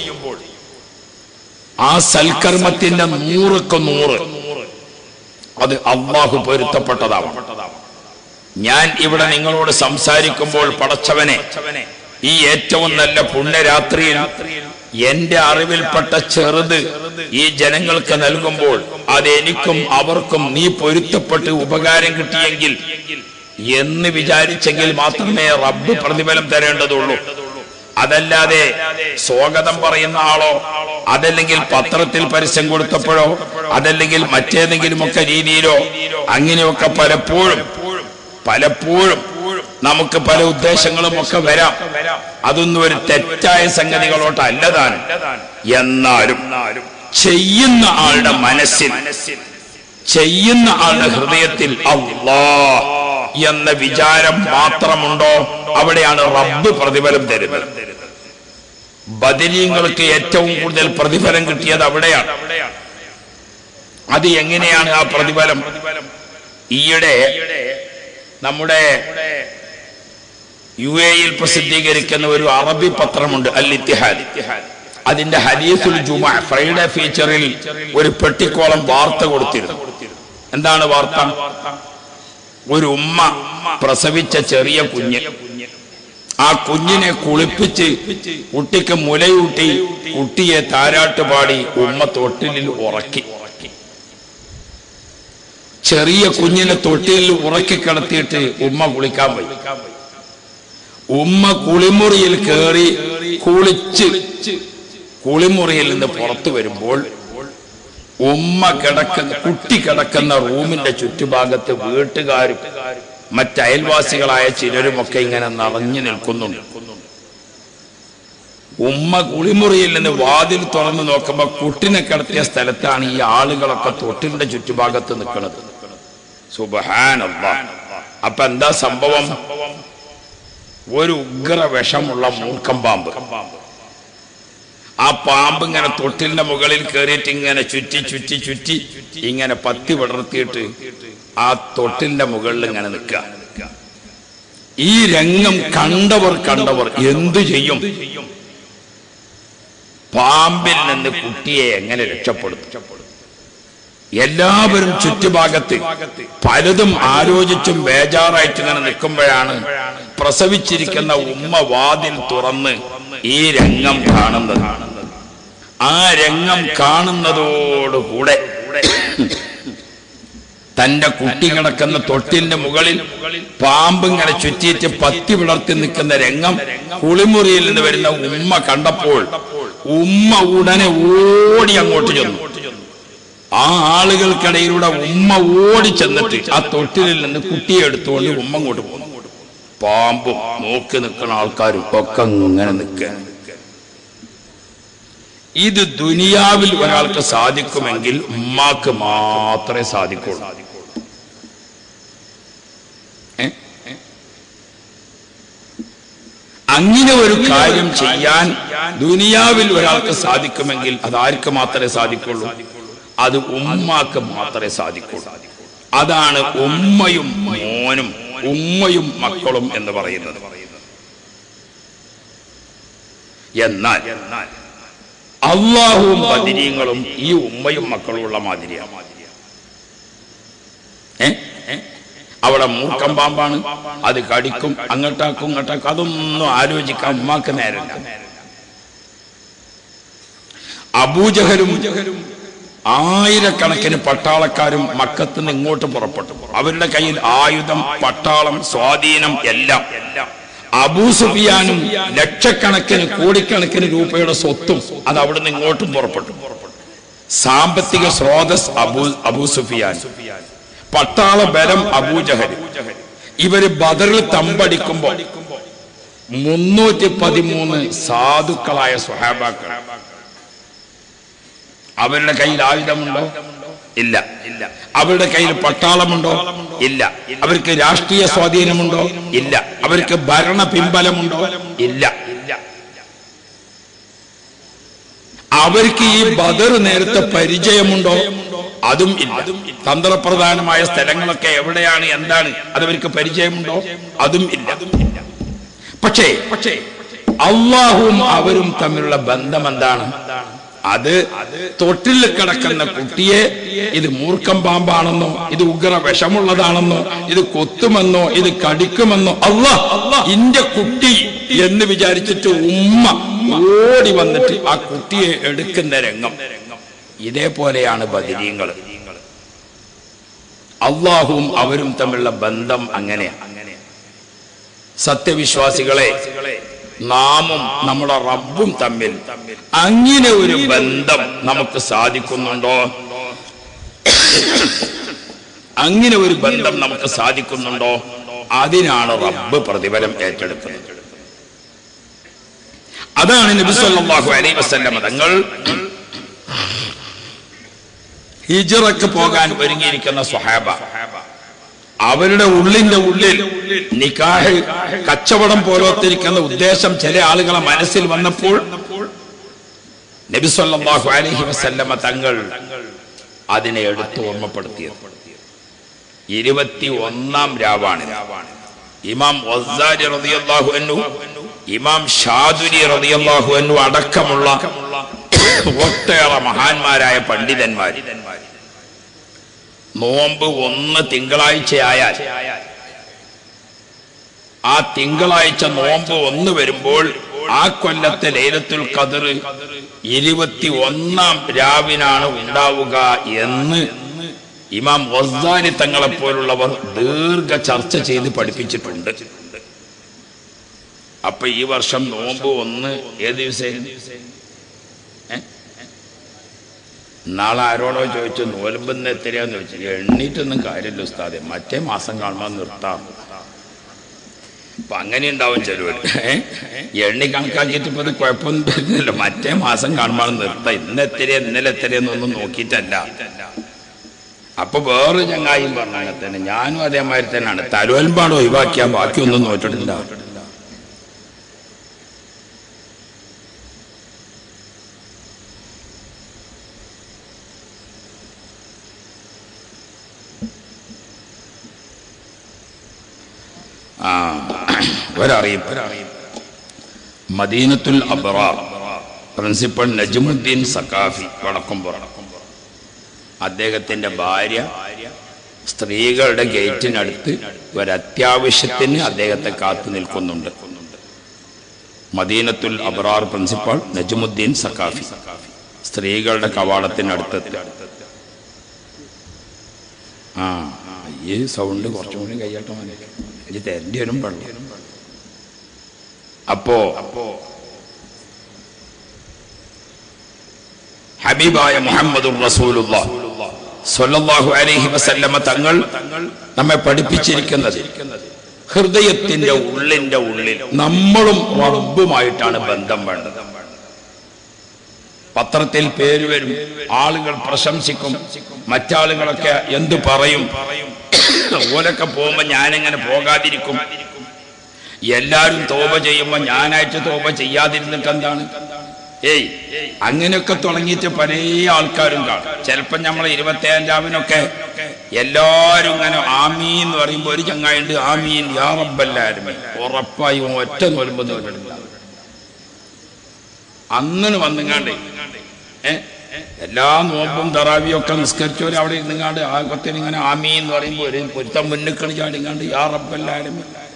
ആ സൽക്കർമ്മത്തിന്റെ നൂറുക്ക് നൂറ് അത് അള്ളാഹു പൊരുത്തപ്പെട്ടതാവും ഞാൻ ഇവിടെ നിങ്ങളോട് സംസാരിക്കുമ്പോൾ പടച്ചവനെ ഈ ഏറ്റവും നല്ല പുണ്യരാത്രിയിൽ എന്റെ അറിവിൽപ്പെട്ട ചെറുത് ഈ ജനങ്ങൾക്ക് നൽകുമ്പോൾ അത് എനിക്കും അവർക്കും നീ പൊരുത്തപ്പെട്ട് ഉപകാരം കിട്ടിയെങ്കിൽ എന്ന് വിചാരിച്ചെങ്കിൽ മാത്രമേ റബ്ബ് പ്രതിഫലം തരേണ്ടതുള്ളൂ അതല്ലാതെ സ്വാഗതം പറയുന്ന ആളോ അതല്ലെങ്കിൽ പത്രത്തിൽ പരസ്യം കൊടുത്തപ്പോഴോ അതല്ലെങ്കിൽ മറ്റേതെങ്കിലുമൊക്കെ രീതിയിലോ അങ്ങനെയൊക്കെ പലപ്പോഴും പലപ്പോഴും നമുക്ക് പല ഉദ്ദേശങ്ങളും ഒക്കെ വരാം അതൊന്നും ഒരു തെറ്റായ സംഗതികളോട്ട് അല്ലതാണ് എന്നാലും ചെയ്യുന്ന ആളുടെ മനസ്സിൽ ചെയ്യുന്ന ആളുടെ ഹൃദയത്തിൽ അള്ളാ എന്ന വിചാരം മാത്രമുണ്ടോ അവിടെയാണ് റബ്ബ് പ്രതിഫലം തരുന്നത് ബദരീങ്ങൾക്ക് ഏറ്റവും കൂടുതൽ പ്രതിഫലം കിട്ടിയത് അവിടെയാണ് അത് എങ്ങനെയാണ് ആ പ്രതിഫലം ഈയിടെ നമ്മുടെ യു എയിൽ പ്രസിദ്ധീകരിക്കുന്ന ഒരു അറബി പത്രമുണ്ട് അൽ ഇത്തിഹാദ് അതിന്റെ ഹദീസുൽ ജുമ ഫ്രൈഡേ ഫീച്ചറിൽ ഒരു പെട്ടിക്കോളം വാർത്ത കൊടുത്തിരുന്നു എന്താണ് വാർത്ത ഒരു ഉമ്മ പ്രസവിച്ച ചെറിയ കുഞ്ഞ് ആ കുഞ്ഞിനെ കുളിപ്പിച്ച് കുട്ടിക്ക് മുലയൂട്ടി കുട്ടിയെ താരാട്ട് പാടി ഉമ്മ തൊട്ടിലിൽ ഉറക്കി ചെറിയ കുഞ്ഞിനെ തൊട്ടിലിൽ ഉറക്കി കിടത്തിയിട്ട് ഉമ്മ കുളിക്കാൻ പോയി ഉമ്മ കുളിമുറിയിൽ കയറി കുളിച്ച് കുളിമുറിയിൽ നിന്ന് പുറത്തു വരുമ്പോൾ ഉമ്മ കിടക്കുന്ന കുട്ടി കിടക്കുന്ന റൂമിന്റെ ചുറ്റുഭാഗത്ത് വീട്ടുകാരും മറ്റയൽവാസികളായ ചിലരുമൊക്കെ ഇങ്ങനെ നിറഞ്ഞു നിൽക്കുന്നുണ്ട് ഉമ്മ കുളിമുറിയിൽ നിന്ന് വാതിൽ തുറന്നു നോക്കുമ്പോ കുട്ടിനെ കിടത്തിയ സ്ഥലത്താണ് ഈ ആളുകളൊക്കെ തൊട്ടിലിന്റെ ചുറ്റുഭാഗത്ത് നിൽക്കുന്നത് സുബഹാനല്ല അപ്പൊ എന്താ സംഭവം ഒരു ഉഗ്ര വിഷമുള്ള മൂർക്കം പാമ്പ് ആ പാമ്പ് ഇങ്ങനെ തൊട്ടിലിന്റെ മുകളിൽ കയറിയിട്ട് ഇങ്ങനെ ചുറ്റി ചുറ്റി ചുറ്റി ഇങ്ങനെ പത്തി വിടർത്തിയിട്ട് ആ തൊട്ടിലിന്റെ മുകളിൽ ഇങ്ങനെ നിൽക്കുക ഈ രംഗം കണ്ടവർ കണ്ടവർ എന്തു ചെയ്യും പാമ്പിൽ നിന്ന് കുട്ടിയെ എങ്ങനെ രക്ഷപ്പെടുത്തും എല്ലാവരും ചുറ്റുഭാഗത്ത് പലതും ആലോചിച്ചും ബേജാറായിട്ട് ഇങ്ങനെ നിൽക്കുമ്പോഴാണ് പ്രസവിച്ചിരിക്കുന്ന ഉമ്മ വാതിൽ തുറന്ന് ഈ രംഗം കാണുന്നത് ആ രംഗം കാണുന്നതോടുകൂടെ തന്റെ കുട്ടി കിടക്കുന്ന തൊട്ടിലിന്റെ മുകളിൽ പാമ്പ് ഇങ്ങനെ ചുറ്റിയിട്ട് പത്തി വിളർത്തി നിൽക്കുന്ന രംഗം കുളിമുറിയിൽ നിന്ന് വരുന്ന ഉമ്മ കണ്ടപ്പോൾ ഉമ്മ ഉടനെ ഓടി അങ്ങോട്ട് ചെന്നു ആ ആളുകൾക്കിടയിലൂടെ ഉമ്മ ഓടി ചെന്നിട്ട് ആ തൊട്ടിലിൽ നിന്ന് കുട്ടിയെ എടുത്തുകൊണ്ട് ഉമ്മ അങ്ങോട്ട് പോകുന്നു പാമ്പും നോക്കി നിൽക്കുന്ന ആൾക്കാരും ഒക്കെ ഇങ്ങനെ നിൽക്കുക ഇത് ദുനിയാവിൽ ഒരാൾക്ക് സാധിക്കുമെങ്കിൽ ഉമ്മാക്ക് മാത്രമേ സാധിക്കുള്ളൂ ഏ? അങ്ങനെ ഒരു കാര്യം ചെയ്യാൻ ദുനിയാവിൽ ഒരാൾക്ക് സാധിക്കുമെങ്കിൽ അത് ആർക്ക് മാത്രമേ സാധിക്കുള്ളൂ അത് ഉമ്മാക്ക് മാത്രമേ സാധിക്കുള്ളൂ അതാണ് ഉമ്മയും മോനും ഉമ്മയും മക്കളും എന്ന് പറയുന്നത് എന്നാൽ അള്ളാഹുവും ബദിരീങ്ങളും ഈ ഉമ്മയും മക്കളും ഉള്ള മാതിരിയാണ് ഏ? ഏ? അവിടെ മൂർക്കം പാമ്പാണ് അത് കടിക്കും അങ്ങോട്ടാക്കും ഇങ്ങോട്ടാക്കും അതൊന്നും ആലോചിക്കാൻ ഉമ്മാക്ക് നേരമില്ല അബൂജഹലും ആയിരക്കണക്കിന് പട്ടാളക്കാരും മക്കത്ത് നിന്ന് ഇങ്ങോട്ട് പുറപ്പെട്ടു അവരുടെ കയ്യിൽ ആയുധം പട്ടാളം സ്വാധീനം എല്ലാം അബൂ സുഫിയാനും ലക്ഷക്കണക്കിന് കോടിക്കണക്കിന് രൂപയുടെ സ്വത്തും അത് അവിടുന്ന് ഇങ്ങോട്ടും പുറപ്പെട്ടു സാമ്പത്തിക സ്രോതസ് അബൂ അബൂ സുഫിയാൻ പട്ടാള ബലം അബൂജഹൽ ഇവര് ബദറിൽ തമ്പടിക്കുമ്പോ മുന്നൂറ്റി പതിമൂന്ന് സാധുക്കളായ സ്വഹാബാക്കൾ അവരുടെ കയ്യിൽ ആയുധമുണ്ടോ ഇല്ല ഇല്ല അവരുടെ കയ്യിൽ പട്ടാളമുണ്ടോ ഇല്ല അവർക്ക് രാഷ്ട്രീയ സ്വാധീനമുണ്ടോ ഇല്ല അവർക്ക് ഭരണ പിൻബലമുണ്ടോ ഇല്ല അവർക്ക് ഈ ബദർ നേരത്തെ പരിചയമുണ്ടോ അതും ഇല്ല തന്ത്രപ്രധാനമായ സ്ഥലങ്ങളൊക്കെ എവിടെയാണ് എന്താണ് അതവർക്ക് പരിചയമുണ്ടോ അതും ഇല്ല പക്ഷേ പക്ഷേ അള്ളാഹുവും അവരും തമ്മിലുള്ള ബന്ധം എന്താണ് അത് തൊട്ടിൽ കിടക്കുന്ന കുട്ടിയെ ഇത് മൂർഖം പാമ്പാണെന്നോ ഇത് ഉഗ്ര വിഷമുള്ളതാണെന്നോ ഇത് കൊത്തുമെന്നോ ഇത് കടിക്കുമെന്നോ അള്ളാ ഇന്റെ കുട്ടി എന്ന് വിചാരിച്ചിട്ട് ഉമ്മ ഓടി വന്നിട്ട് ആ കുട്ടിയെ എടുക്കുന്ന രംഗം ഇതേപോലെയാണ് ബദിരീങ്ങൾ അള്ളാഹുവും അവരും തമ്മിലുള്ള ബന്ധം അങ്ങനെയാണ് സത്യവിശ്വാസികളെ നാമും നമ്മുടെ റബ്ബും തമ്മിൽ അങ്ങനെ ഒരു ബന്ധം നമുക്ക് സാധിക്കുന്നുണ്ടോ അങ്ങനെ ഒരു ബന്ധം നമുക്ക് സാധിക്കുന്നുണ്ടോ അതിനാണ് റബ്ബ് പ്രതിഫലം ഏറ്റെടുക്കുന്നത് അതാണ് നബി സല്ലല്ലാഹു അലൈഹി വസല്ലം തങ്ങൾ ഹിജറക്ക് പോകാൻ ഒരുങ്ങിയിരിക്കുന്ന സ്വഹാബ അവരുടെ ഉള്ളിന്റെ ഉള്ളിൽ നിക്കാഹ് കച്ചവടം പോലത്തിരിക്കുന്ന ഉദ്ദേശം ചില ആളുകളെ മനസ്സിൽ വന്നപ്പോൾ നബി സല്ലല്ലാഹു അലൈഹി വസല്ലമ തങ്ങൾ അതിനെ എടുത്ത് ഓർമ്മപ്പെടുത്തിയത് ഇരുപത്തി ഒന്നാം രാവാണ് ഇമാം വസ്സാരി റളിയല്ലാഹു അൻഹു ഇമാം ഷാദുരി റളിയല്ലാഹു അൻഹു അടക്കമുള്ള ഒട്ടേറെ മഹാന്മാരായ പണ്ഡിതന്മാർ നോമ്പ് ഒന്ന് തിങ്കളാഴ്ചയായാൽ ആ തിങ്കളാഴ്ച നോമ്പ് ഒന്ന് വരുമ്പോൾ ആ കൊല്ലത്തെ ലൈലത്തുൽ ഖദർ ഇരുപത്തി ഒന്നാം രാവിനാണ് ഉണ്ടാവുക എന്ന് ഇമാം വസ്ദാനി തങ്ങളെ പോലുള്ളവർ ദീർഘ ചർച്ച ചെയ്ത് പഠിപ്പിച്ചിട്ടുണ്ട് അപ്പൊ ഈ വർഷം നോമ്പ് ഒന്ന് ഏത് ദിവസം നാളെ ആരോടോ ചോദിച്ചു നോലുമ്പെന്ന് എത്രയാന്ന് ചോദിച്ചു എണ്ണീറ്റൊന്നും കാര്യമില്ല ഉസ്താദെ മറ്റേ മാസം കാണുമ്പോൾ നിർത്താം അപ്പൊ അങ്ങനെ ഉണ്ടാവും ചെലവർ എണ്ണി കണക്കാക്കിയിട്ട് ഇപ്പൊ ഇത് കുഴപ്പമൊന്നും വരുന്നില്ല മറ്റേ മാസം കാണുമ്പോൾ നിർത്താം ഇന്ന് എത്രയാ ഇന്നലെ എത്രയെന്നൊന്നും നോക്കിയിട്ടല്ല അപ്പൊ വേറെ ചങ്ങായും പറഞ്ഞ അങ്ങനെ തന്നെ ഞാനും അതേമാതിരി തന്നെയാണ് തലോൽമ്പാട് ഒഴിവാക്കിയാൽ ബാക്കിയൊന്നും നോറ്റിട്ടില്ല ആ ഒരറിയിപ്പ് മദീനത്തുൽ അബ്റാർ പ്രിൻസിപ്പൽ നജമുദ്ദീൻ സക്കാഫി വടക്കുംപുറം അദ്ദേഹത്തിന്റെ ഭാര്യ സ്ത്രീകളുടെ ഗേറ്റിനടുത്ത് ഒരത്യാവശ്യത്തിന് അദ്ദേഹത്തെ കാത്തു നിൽക്കുന്നുണ്ട് മദീനത്തുൽ അബ്റാർ പ്രിൻസിപ്പൽ നജമുദ്ദീൻ സക്കാഫി സ്ത്രീകളുടെ കവാടത്തിനടുത്തെത്തി ആ ഈ സൗണ്ട് കുറച്ചും കൂടി കയ്യാട്ട മതി ഇത് തരേണ്ടി വരും വെള്ളം അപ്പോ അപ്പോ ഹബീബായ മുഹമ്മദ് സ്വല്ലല്ലാഹു അലൈഹി വസല്ലമ തങ്ങൾ നമ്മെ പഠിപ്പിച്ചിരിക്കുന്നത് ഹൃദയത്തിന്റെ ഉള്ളിന്റെ ഉള്ളിൽ നമ്മളും റബ്ബുമായിട്ടാണ് ബന്ധം വേണ്ടത് പത്രത്തിൽ പേര് വരും ആളുകൾ പ്രശംസിക്കും മറ്റാളുകളൊക്കെ എന്തു പറയും ഓലൊക്കെ പോകുമ്പോ ഞാനെങ്ങനെ പോകാതിരിക്കും എല്ലാരും തോപ ചെയ്യുമ്പോ ഞാനായിട്ട് തോപ ചെയ്യാതിരുന്നിട്ട് എന്താണ് ഏയ് അങ്ങനെയൊക്കെ തുടങ്ങിയിട്ട് പല ആൾക്കാരും കാണും ചിലപ്പോ നമ്മൾ ഇരുപത്തേഴാം രാവിനൊക്കെ എല്ലാരും ഇങ്ങനെ ആമീൻ എന്ന് പറയുമ്പോ ഒരു ചങ്ങായുണ്ട് ആമീൻ യാ റബ്ബല്ലാരും ഉറപ്പായും ഒറ്റ നോലുമ്പോ നോലുണ്ടാവും അങ്ങനെ വന്നുങ്ങാണ്ട് ഏ എല്ലാ നോമ്പും തറാവിയും ഒക്കെ നിസ്കരിച്ചവർ അവിടെ ഇരുന്നുങ്ങാണ്ട് ആകത്തിന് ഇങ്ങനെ ആമീ എന്ന് പറയുമ്പോൾ ഒരു പൊരുത്തം മുന്നിക്കളി ചാടിങ്ങാണ്ട് യാ റബ്ബല്ലാരും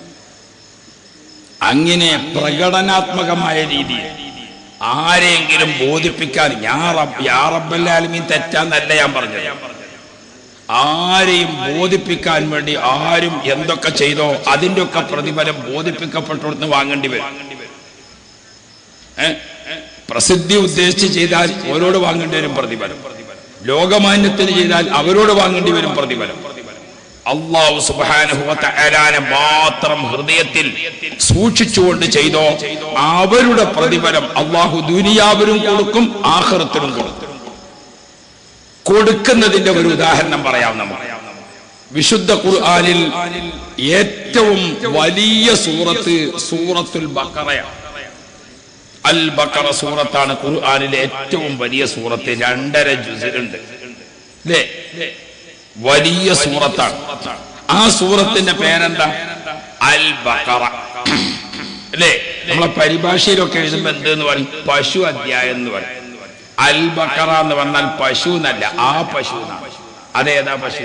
അങ്ങനെ പ്രകടനാത്മകമായ രീതിയിൽ ആരെങ്കിലും ബോധിപ്പിക്കാൻ ഞാൻ റബ്ബ് യാ റബ്ബല്ലാലുമീൻ തെറ്റാന്നല്ല ഞാൻ പറഞ്ഞത് ആരെയും ബോധിപ്പിക്കാൻ വേണ്ടി ആരും എന്തൊക്കെ ചെയ്തോ അതിൻ്റെ ഒക്കെ പ്രതിഫലം ബോധിപ്പിക്കപ്പെട്ടോടത്ത് വാങ്ങേണ്ടി വരും ഏ? പ്രസിദ്ധി ഉദ്ദേശിച്ച് ചെയ്താൽ ഓരോട് വാങ്ങേണ്ടി വരും പ്രതിഫലം ലോകമാന്യത്തിന് ചെയ്താൽ അവരോട് വാങ്ങേണ്ടി വരും പ്രതിഫലം അള്ളാഹു സുബാനുഭവത്തെ മാത്രം ഹൃദയത്തിൽ സൂക്ഷിച്ചുകൊണ്ട് ചെയ്തോ അവരുടെ പ്രതിഫലം അള്ളാഹു ദുനിയാവിലും കൊടുക്കും ആഹൃത്തിലും കൊടുക്കും കൊടുക്കുന്നതിന്റെ ഒരു ഉദാഹരണം പറയാം നമുക്ക് വിശുദ്ധ ഖുർആനിൽ ഏറ്റവും വലിയ സൂറത്ത് സൂറത്തുൽ ബക്കറയാണ് അൽ ബക്കറ സൂറത്താണ് ഖുർആനിലെ ഏറ്റവും വലിയ സൂറത്ത് രണ്ടര ജുസിലുണ്ട് അല്ലേ വലിയ സൂറത്താണ് ആ സൂറത്തിന്റെ പേരെന്താ അൽ ബക്കറ അല്ലേ നമ്മളെ പരിഭാഷയിലൊക്കെ എഴുതുമ്പോ എന്ത് എന്ന് പറയും പശു അധ്യായം എന്ന് പറയും അൽ ബക്കറ എന്ന് പറഞ്ഞാൽ പശു എന്നല്ല ആ പശു എന്നാണ് അതേതാ പശു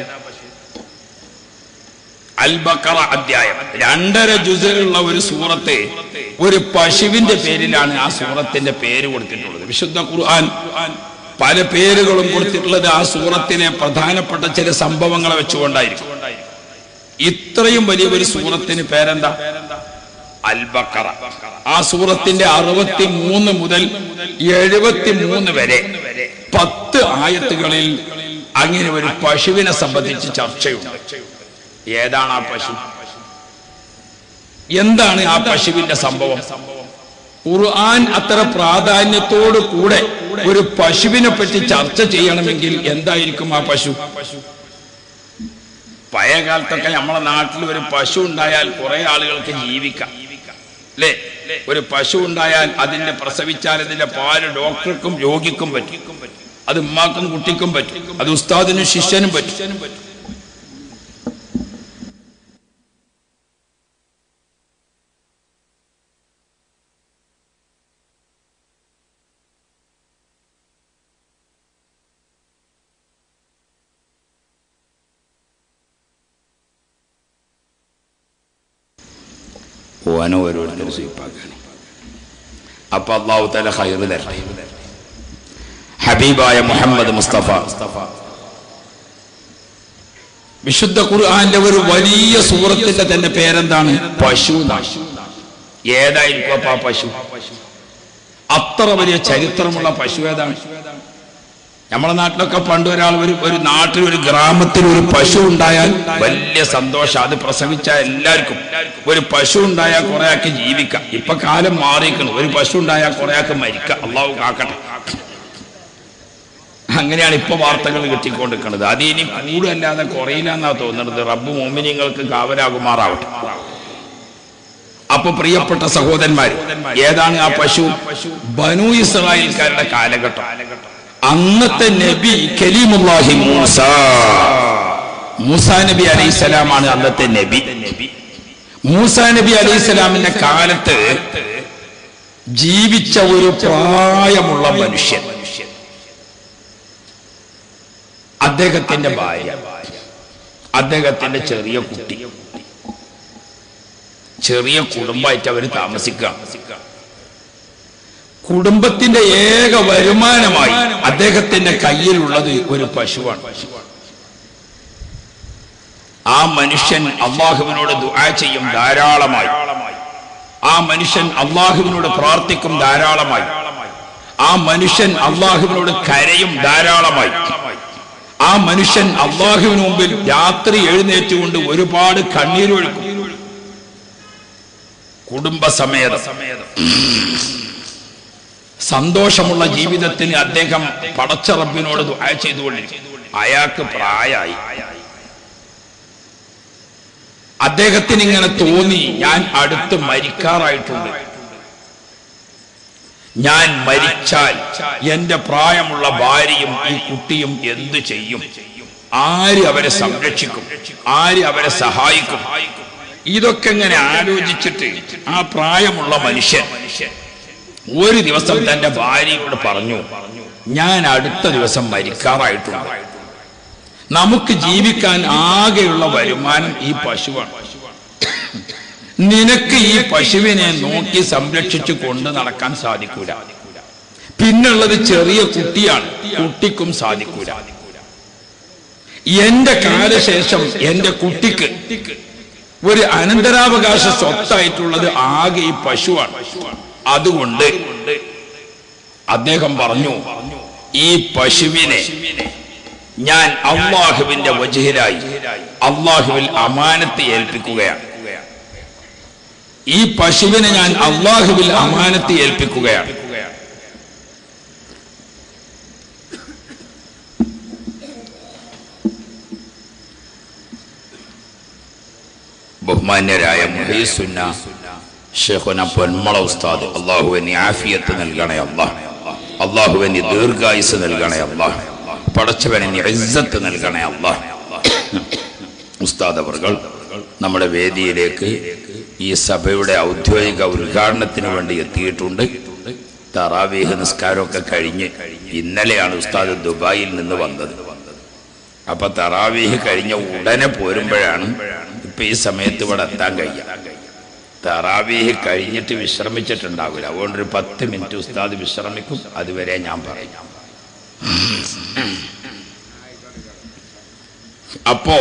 അൽ ബക്കറ അധ്യായം രണ്ടര ജുസിലുള്ള ഒരു സൂറത്ത് ഒരു പശുവിന്റെ പേരിലാണ് ആ സൂറത്തിന്റെ പേര് കൊടുത്തിട്ടുള്ളത് വിശുദ്ധ ഖുർആൻ പല പേരുകളും കൊടുത്തിട്ടുള്ളത് ആ സൂറത്തിലെ പ്രധാനപ്പെട്ട ചില സംഭവങ്ങളെ വെച്ചുകൊണ്ടായിരിക്കും ഇത്രയും വലിയ ഒരു സൂറത്തിന് പേരെന്താ അൽ ബക്കറ ആ സൂറത്തിന്റെ അറുപത്തി മൂന്ന് മുതൽ എഴുപത്തി മൂന്ന് വരെ പത്ത് ആയത്തുകളിൽ അങ്ങനെ ഒരു പശുവിനെ സംബന്ധിച്ച് ചർച്ചയുണ്ട് ഏതാണ് ആ പശു എന്താണ് ആ പശുവിന്റെ സംഭവം ഖുർആൻ അത്ര പ്രാധാന്യത്തോടു കൂടെ ഒരു പശുവിനെ പറ്റി ചർച്ച ചെയ്യണമെങ്കിൽ എന്തായിരിക്കും ആ പശു പഴയ കാലത്തൊക്കെ നമ്മളെ നാട്ടിൽ ഒരു പശു ഉണ്ടായാൽ കുറെ ആളുകൾക്ക് ജീവിക്കാം അല്ലേ ഒരു പശു ഉണ്ടായാൽ അതിന്റെ പ്രസവിച്ചാൽ അതിന്റെ പാല് ഡോക്ടർക്കും രോഗിക്കും പറ്റും അത് ഉമ്മാക്കും കുട്ടിക്കും പറ്റും അത് ഉസ്താദിനും ശിഷ്യനും പറ്റും ഓനോ ഓരോരുത്തർ സ്വീപ്പാക്കാണ് അപ്പൊ അള്ളാഹു തല ഹൈറ് തരട്ടെ ഹബീബായ മുഹമ്മദ് മുസ്തഫ വിശുദ്ധ ഖുർആന്റെ ഒരു വലിയ സൂറത്തിന്റെ തന്നെ പേരെന്താണ് പശു എന്നാണ്. ഏതായിരിക്കും അപ്പൊ ആ പശു അത്ര വലിയ ചരിത്രമുള്ള പശു ഏതാണ് നമ്മളെ നാട്ടിലൊക്കെ പണ്ട് ഒരാൾ ഒരു ഒരു നാട്ടിൽ ഒരു ഗ്രാമത്തിൽ ഒരു പശു ഉണ്ടായാൽ വലിയ സന്തോഷം അത് പ്രസവിച്ച എല്ലാവർക്കും ഒരു പശു ഉണ്ടായാൽ കുറെ ആൾക്ക് ജീവിക്കാം ഇപ്പൊ കാലം മാറിയിരിക്കണം ഒരു പശു ഉണ്ടായാൽ കുറെ ആൾക്ക് മരിക്കാം അള്ളാഹു കാക്കട്ടെ അങ്ങനെയാണ് ഇപ്പൊ വാർത്തകൾ കിട്ടിക്കൊണ്ടിരിക്കുന്നത് അത് ഇനി കൂടുതല്ലാതെ കുറയില്ല എന്നാ തോന്നുന്നത് റബ്ബ് മോമിനിങ്ങൾക്ക് കാവലാകുമാറാവട്ടെ അപ്പൊ പ്രിയപ്പെട്ട സഹോദരന്മാർ ഏതാണ് ആ പശു ബനു ഇസ്രായേൽക്കാരുടെ കാലഘട്ടം അന്നത്തെ നബി കലീമുല്ലാഹി മൂസ മൂസ നബി അലൈഹിസ്സലാമാണ് അന്നത്തെ നബി മൂസ നബി അലൈഹിസ്സലാമിന്റെ കാലത്ത് ജീവിച്ച ഒരു പ്രായമുള്ള മനുഷ്യൻ അദ്ദേഹത്തിന്റെ ഭാര്യ അദ്ദേഹത്തിന്റെ ചെറിയ കുട്ടി ചെറിയ കുടുംബമായിട്ട് അവർ താമസിക്കുക കുടുംബത്തിന്റെ ഏക വരുമാനമായി അദ്ദേഹത്തിന്റെ കയ്യിലുള്ളത് ഒരു പശുവാണ് ആ മനുഷ്യൻ അള്ളാഹുവിനോട് ദുആ ചെയ്യും ധാരാളമായി ആ മനുഷ്യൻ അള്ളാഹുവിനോട് പ്രാർത്ഥിക്കും ധാരാളമായി ആ മനുഷ്യൻ അള്ളാഹുവിനോട് കരയും ധാരാളമായി ആ മനുഷ്യൻ അള്ളാഹുവിന് മുമ്പിൽ രാത്രി എഴുന്നേറ്റുകൊണ്ട് ഒരുപാട് കണ്ണീരൊഴുക്കും കുടുംബസമേതം സന്തോഷമുള്ള ജീവിതത്തിന് അദ്ദേഹം പടച്ച റബ്ബിനോട് ദുആ ചെയ്തുകൊണ്ടിരിക്കും അയാൾക്ക് പ്രായമായി അദ്ദേഹത്തിന് ഇങ്ങനെ തോന്നി ഞാൻ അടുത്ത് മരിക്കാറായിട്ടുണ്ട് ഞാൻ മരിച്ചാൽ എന്റെ പ്രായമുള്ള ഭാര്യയും ഈ കുട്ടിയും എന്തു ചെയ്യും ആര് അവരെ സംരക്ഷിക്കും ആര് അവരെ സഹായിക്കും ഇതൊക്കെ ഇങ്ങനെ ആലോചിച്ചിട്ട് ആ പ്രായമുള്ള മനുഷ്യൻ ഒരു ദിവസം തന്റെ ഭാര്യയോട് പറഞ്ഞു ഞാൻ അടുത്ത ദിവസം മരിക്കാറായിട്ടുണ്ട് നമുക്ക് ജീവിക്കാൻ ആകെയുള്ള വരുമാനം ഈ പശുവാണ് നിനക്ക് ഈ പശുവിനെ നോക്കി സംരക്ഷിച്ചു കൊണ്ട് നടക്കാൻ സാധിക്കൂല പിന്നുള്ളത് ചെറിയ കുട്ടിയാണ് കുട്ടിക്കും സാധിക്കൂല എന്റെ കാലശേഷം എന്റെ കുട്ടിക്ക് ഒരു അനന്തരാവകാശ സ്വത്തായിട്ടുള്ളത് ആകെ ഈ പശുവാണ് അതുകൊണ്ട് അദ്ദേഹം പറഞ്ഞു ഈ പശുവിനെ ഞാൻ അള്ളാഹുവിന്റെ വജഹിലായി അള്ളാഹുവിൽ അമാനത്ത് ഏൽപ്പിക്കുകയാണ് ഈ പശുവിനെ ഞാൻ അള്ളാഹുവിൽ അമാനത്ത് ഏൽപ്പിക്കുകയാണ് ബഹുമാന്യരായ മുഹീസുന്ന ഷെഹുന പൊന്മള ഉസ്താദ് അള്ളാഹുവിന് ആഫിയത്ത് നൽകണേ അള്ളാഹ് അള്ളാഹുവിന് ദീർഘായുസ് നൽകണേ അള്ളാഹ് പടച്ചവന് ഇസ്സത്ത് നൽകണേ അള്ളാഹ് ഉസ്താദ് അവർകൾ നമ്മുടെ വേദിയിലേക്ക് ഈ സഭയുടെ ഔദ്യോഗിക ഉദ്ഘാടനത്തിന് വേണ്ടി എത്തിയിട്ടുണ്ട് തറാവീഹ് നിസ്കാരമൊക്കെ കഴിഞ്ഞ് ഇന്നലെയാണ് ഉസ്താദ് ദുബായിൽ നിന്ന് വന്നത് അപ്പൊ തറാവീഹ് കഴിഞ്ഞ ഉടനെ പോരുമ്പോഴാണ് ഇപ്പൊ ഈ സമയത്ത് ഇവിടെ എത്താൻ കഴിയുക തറാവീഹ് കഴിഞ്ഞിട്ട് വിശ്രമിച്ചിട്ടുണ്ടാവില്ല അതുകൊണ്ട് ഒരു പത്ത് മിനിറ്റ് ഉസ്താദ് വിശ്രമിക്കും അതുവരെ ഞാൻ പറയും അപ്പോ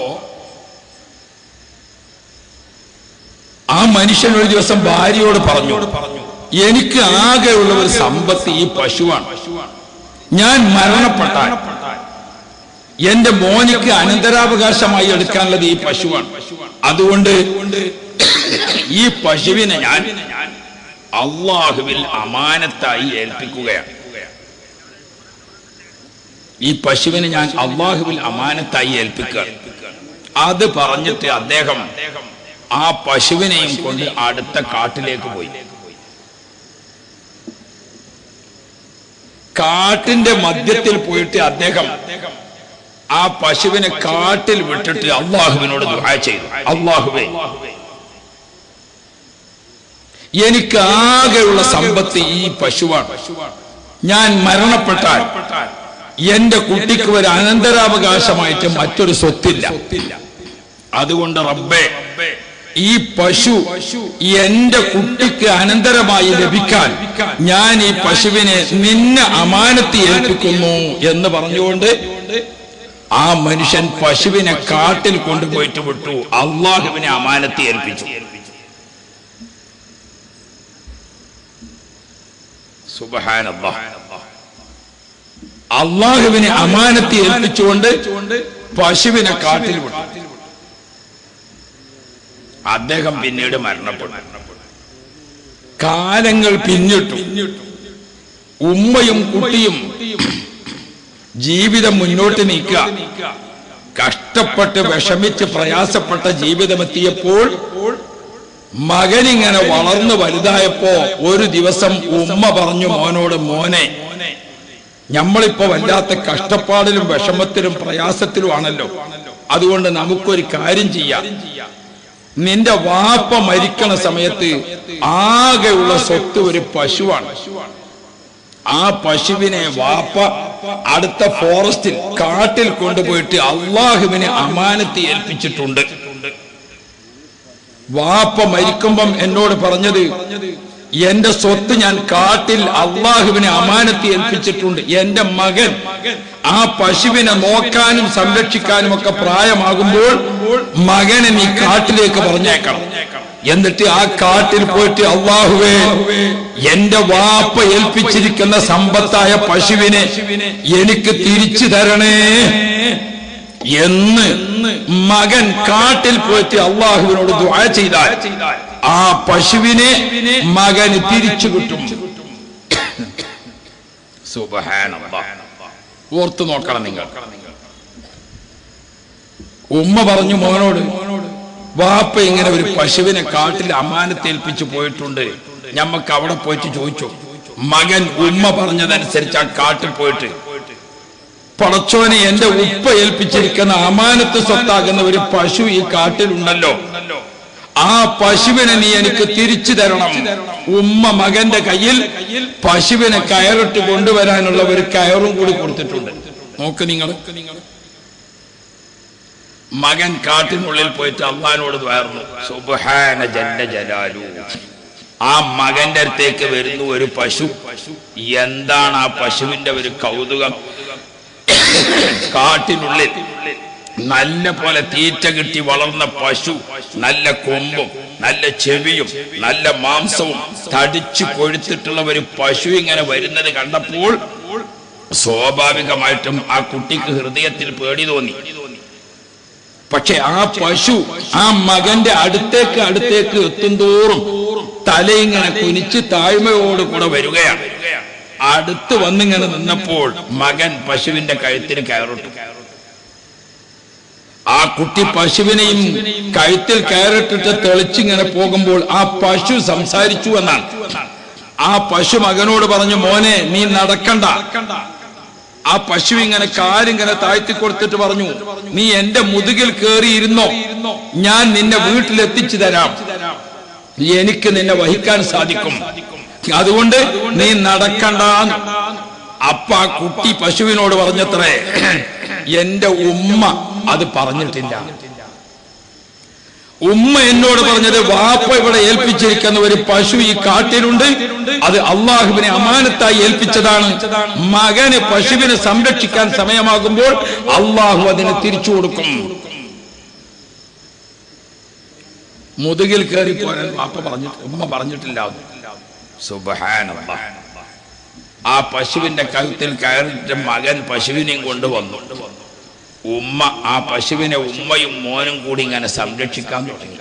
ആ മനുഷ്യൻ ഒരു ദിവസം ഭാര്യയോട് പറഞ്ഞു എനിക്ക് ആകെയുള്ള ഒരു സമ്പത്ത് ഈ പശുവാണ് ഞാൻ മരണപ്പെട്ടാൽ എന്റെ മോനിക്ക് അനന്തരാവകാശമായി എടുക്കാനുള്ളത് ഈ പശുവാണ് അതുകൊണ്ട് ഈ പശുവിനെ ഞാൻ അള്ളാഹുവിൽ അമാനത്തായി ഏൽപ്പിക്കുകയാണ് ഈ പശുവിനെ ഞാൻ അള്ളാഹുവിൽ അമാനത്തായി ഏൽപ്പിക്കുക അത് പറഞ്ഞിട്ട് അദ്ദേഹം ആ പശുവിനെയും കൊണ്ട് അടുത്ത കാട്ടിലേക്ക് പോയി കാട്ടിന്റെ മധ്യത്തിൽ പോയിട്ട് അദ്ദേഹം ആ പശുവിനെ കാട്ടിൽ വിട്ടിട്ട് അള്ളാഹുവിനോട് ദുആ ചെയ്തു അള്ളാഹുവേ എനിക്ക് ആകെയുള്ള സമ്പത്ത് ഈ പശുവാണ് ഞാൻ മരണപ്പെട്ടാൽ എന്റെ കുട്ടിക്ക് ഒരു അനന്തരാവകാശമായിട്ട് മറ്റൊരു സ്വത്തില്ല അതുകൊണ്ട് റബ്ബേ ഈ പശു എന്റെ കുട്ടിക്ക് അനന്തരമായി ലഭിക്കാൻ ഞാൻ ഈ പശുവിനെ നിന്നെ അമാനത്തി ഏൽപ്പിക്കുന്നു എന്ന് പറഞ്ഞുകൊണ്ട് ആ മനുഷ്യൻ പശുവിനെ കാട്ടിൽ കൊണ്ടുപോയിട്ട് വിട്ടു അള്ളാഹുവിനെ അമാനത്തി ഏൽപ്പിച്ചു സുബഹാനല്ലാഹ് അള്ളാഹുവിനെ അമാനത്തി ഏൽപ്പിച്ചുകൊണ്ട് പശുവിനെ കാട്ടിൽ വിട്ടു അദ്ദേഹം പിന്നീട് മരണപ്പെട്ടു കാലങ്ങൾ പിന്നിട്ടു ഉമ്മയും കുട്ടിയും ജീവിതം മുന്നോട്ട് നീക്കുക കഷ്ടപ്പെട്ട് വിഷമിച്ച് പ്രയാസപ്പെട്ട ജീവിതമെത്തിയപ്പോൾ മകനിങ്ങനെ വളർന്നു വലുതായപ്പോ ഒരു ദിവസം ഉമ്മ പറഞ്ഞു മോനോട് മോനെ നമ്മളിപ്പോ വല്ലാത്ത കഷ്ടപ്പാടിലും വിഷമത്തിലും പ്രയാസത്തിലും ആണല്ലോ അതുകൊണ്ട് നമുക്കൊരു കാര്യം ചെയ്യാം നിന്റെ വാപ്പ മരിക്കണ സമയത്ത് ആകെയുള്ള സ്വത്ത് ഒരു പശുവാണ് ആ പശുവിനെ വാപ്പ അടുത്ത ഫോറസ്റ്റിൽ കാട്ടിൽ കൊണ്ടുപോയിട്ട് അള്ളാഹുവിനെ അമാനത്ത് ഏൽപ്പിച്ചിട്ടുണ്ട് വാപ്പ മരിക്കുമ്പം എന്നോട് പറഞ്ഞത് എന്റെ സ്വത്ത് ഞാൻ കാട്ടിൽ അള്ളാഹുവിനെ അമാനത്ത് ഏൽപ്പിച്ചിട്ടുണ്ട് എന്റെ മകൻ ആ പശുവിനെ നോക്കാനും സംരക്ഷിക്കാനും ഒക്കെ പ്രായമാകുമ്പോൾ മകനെ നീ കാട്ടിലേക്ക് പറഞ്ഞേക്കണം എന്നിട്ട് ആ കാട്ടിൽ പോയിട്ട് അള്ളാഹുവേ എന്റെ വാപ്പ ഏൽപ്പിച്ചിരിക്കുന്ന സമ്പത്തായ പശുവിനെ എനിക്ക് തിരിച്ചു തരണേ എന്ന് മകൻ കാട്ടിൽ പോയിട്ട് അള്ളാഹുവിനോട് ദുആ ചെയ്താൽ ആ പശുവിനെ മകന് തിരിച്ചു കിട്ടും സുബ്ഹാനല്ലാഹ്. ഓർത്തു നോക്കണം നിങ്ങൾ ഉമ്മ പറഞ്ഞു മോനോട് വാപ്പ ഇങ്ങനെ ഒരു പശുവിനെ കാട്ടിൽ അമാനത്തേൽപ്പിച്ചു പോയിട്ടുണ്ട് ഞമ്മക്ക് അവിടെ പോയിട്ട് ചോദിച്ചു മകൻ ഉമ്മ പറഞ്ഞതനുസരിച്ച് ആ കാട്ടിൽ പോയിട്ട് പടച്ചോനെ എന്റെ ഉപ്പ ഏൽപ്പിച്ചിരിക്കുന്ന അമാനത്ത് സ്വത്താകുന്ന ഒരു പശു ഈ കാട്ടിലുണ്ടല്ലോ ആ പശുവിനെ നീ എനിക്ക് തിരിച്ചു തരണം ഉമ്മ മകന്റെ കയ്യിൽ പശുവിനെ കയറിട്ട് കൊണ്ടുവരാനുള്ള ഒരു കയറും കൂടി കൊടുത്തിട്ടുണ്ട് നോക്ക് നിങ്ങൾ മകൻ കാട്ടിനുള്ളിൽ പോയിട്ട് അള്ളഹാനോട് വേർന്നു സുബ്ഹാന ജല്ല ജലാലു ആ മകന്റെ അടുത്തേക്ക് വരുന്നു ഒരു പശു എന്താണ് ആ പശുവിന്റെ ഒരു കൗതുകം കാട്ടിനുള്ളിൽ നല്ല പോലെ തീറ്റ കിട്ടി വളർന്ന പശു നല്ല കൊമ്പും നല്ല ചെവിയും നല്ല മാംസവും തടിച്ചു കൊഴുത്തിട്ടുള്ള ഒരു പശു ഇങ്ങനെ വരുന്നത് കണ്ടപ്പോൾ സ്വാഭാവികമായിട്ടും ആ കുട്ടിക്ക് ഹൃദയത്തിൽ പേടി തോന്നി പക്ഷെ ആ പശു ആ മകന്റെ അടുത്തേക്ക് അടുത്തേക്ക് എത്തുന്തോറും തലയിങ്ങനെ കുനിച്ച് താഴ്മയോട് കൂടെ വരികയാണ് അടുത്ത് വന്നിങ്ങനെ നിന്നപ്പോൾ മകൻ പശുവിന്റെ കഴുത്തിന് കയറിട്ടു ആ കുട്ടി പശുവിനെയും കഴുത്തിൽ കയറിട്ടിട്ട് തെളിച്ചിങ്ങനെ പോകുമ്പോൾ ആ പശു സംസാരിച്ചു എന്നാണ് ആ പശു മകനോട് പറഞ്ഞു മോനെ നീ നടക്കണ്ട ആ പശു ഇങ്ങനെ കാലിങ്ങനെ താഴ്ത്തി കൊടുത്തിട്ട് പറഞ്ഞു നീ എന്റെ മുതുകിൽ കയറിയിരുന്നോ ഞാൻ നിന്നെ വീട്ടിലെത്തിച്ചു തരാം എനിക്ക് നിന്നെ വഹിക്കാൻ സാധിക്കും അതുകൊണ്ട് നീ നടക്കണ്ട അപ്പ ആ കുട്ടി പശുവിനോട് പറഞ്ഞത്രേ എന്റെ ഉമ്മ അത് പറഞ്ഞിട്ടില്ല ഉമ്മ എന്നോട് പറഞ്ഞത് വാപ്പ ഇവിടെ ഏൽപ്പിച്ചിരിക്കുന്ന ഒരു പശു ഈ കാട്ടിലുണ്ട് അത് അള്ളാഹുവിനെ അമാനത്തായി ഏൽപ്പിച്ചതാണ് മകന് പശുവിനെ സംരക്ഷിക്കാൻ സമയമാകുമ്പോൾ അള്ളാഹു അതിന് തിരിച്ചു കൊടുക്കും മുതുകിൽ കയറി പോരാൻ വാപ്പ പറഞ്ഞിട്ട് ഉമ്മ പറഞ്ഞിട്ടില്ല സുബ്ഹാനല്ലാഹ്. ആ പശുവിന്റെ കഴുത്തിൽ കയറിയിട്ട് മകൻ പശുവിനെയും കൊണ്ടുവന്നു ഉമ്മ ആ പശുവിനെ ഉമ്മയും മോനും കൂടി ഇങ്ങനെ സംരക്ഷിക്കാൻ തുടങ്ങി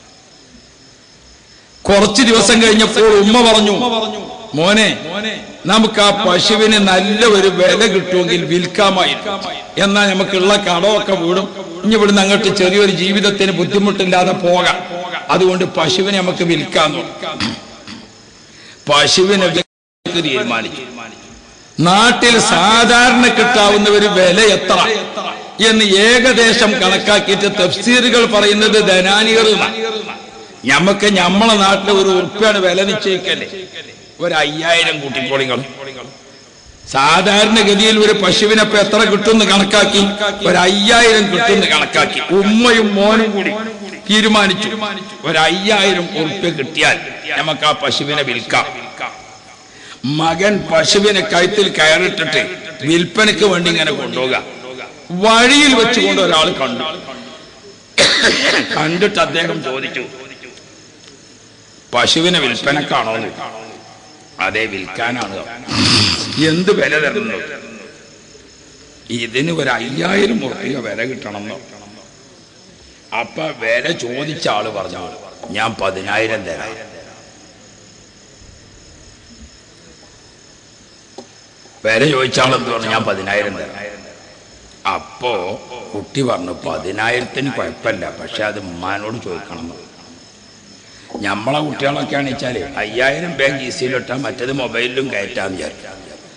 കുറച്ച് ദിവസം കഴിഞ്ഞപ്പോൾ ഉമ്മ പറഞ്ഞു മോനെ നമുക്ക് ആ പശുവിന് നല്ല ഒരു വില കിട്ടുമെങ്കിൽ വിൽക്കാമായിരുന്നു എന്നാൽ നമുക്കുള്ള കടമൊക്കെ വീടും ഇനി ഇവിടുന്ന് അങ്ങോട്ട് ചെറിയൊരു ജീവിതത്തിന് ബുദ്ധിമുട്ടില്ലാതെ പോകാം അതുകൊണ്ട് പശുവിനെ നമുക്ക് വിൽക്കാൻ പശുവിനെ വിൽക്കാൻ തീരുമാനിച്ചു നാട്ടിൽ സാധാരണ കിട്ടാവുന്ന ഒരു വില എത്ര എന്ന് ഏകദേശം കണക്കാക്കിയിട്ട് തഫ്സീറുകൾ പറയുന്നത് ധനാനികൾ ഞമ്മക്ക് ഞമ്മളെ നാട്ടിലെ ഒരു ഉറുപ്പാണ് വില നിശ്ചയിക്കല്ലേ ഒരു അയ്യായിരം കൂട്ടിക്കോളികൾ സാധാരണഗതിയിൽ ഒരു പശുവിനെ ഇപ്പൊ എത്ര കിട്ടുമെന്ന് കണക്കാക്കി ഒരു അയ്യായിരം കിട്ടുമെന്ന് കണക്കാക്കി ഉമ്മയും മോനും കൂടി തീരുമാനിച്ചു ഒരു അയ്യായിരം ഉറുപ്പ്യ കിട്ടിയാൽ നമുക്ക് ആ പശുവിനെ വിൽക്കാം മകൻ പശുവിനെ കഴുത്തിൽ കയറിട്ടിട്ട് വിൽപ്പനയ്ക്ക് വേണ്ടി ഇങ്ങനെ കൊണ്ടുപോകുക വഴിയിൽ വെച്ചുകൊണ്ട് ഒരാൾ കണ്ടു കണ്ടിട്ട് അദ്ദേഹം ചോദിച്ചു പശുവിനെ വിൽപ്പനക്കാണോ എന്ന്. അതെ വിൽക്കാനാണ് എന്ത് വില തരുന്നു ഇതിന് ഒരു അയ്യായിരം ഉറുപ്പിക വില കിട്ടണമെന്നോ അപ്പൊ വില ചോദിച്ച ആള് പറഞ്ഞു ഞാൻ പതിനായിരം തരാം വില ചോദിച്ച ആൾ എന്ത് പറഞ്ഞു ഞാൻ പതിനായിരം തരാം അപ്പോ കുട്ടി പറഞ്ഞു പതിനായിരത്തിന് കുഴപ്പമില്ല പക്ഷെ അത് ഉമ്മാനോട് ചോദിക്കണം എന്ന്." ഞമ്മളെ കുട്ടികളൊക്കെയാണ് വെച്ചാല് അയ്യായിരം ബാങ്ക് ഈസിയിലിട്ടാൽ മറ്റത് മൊബൈലിലും കയറ്റാന്ന് വിചാരിക്കും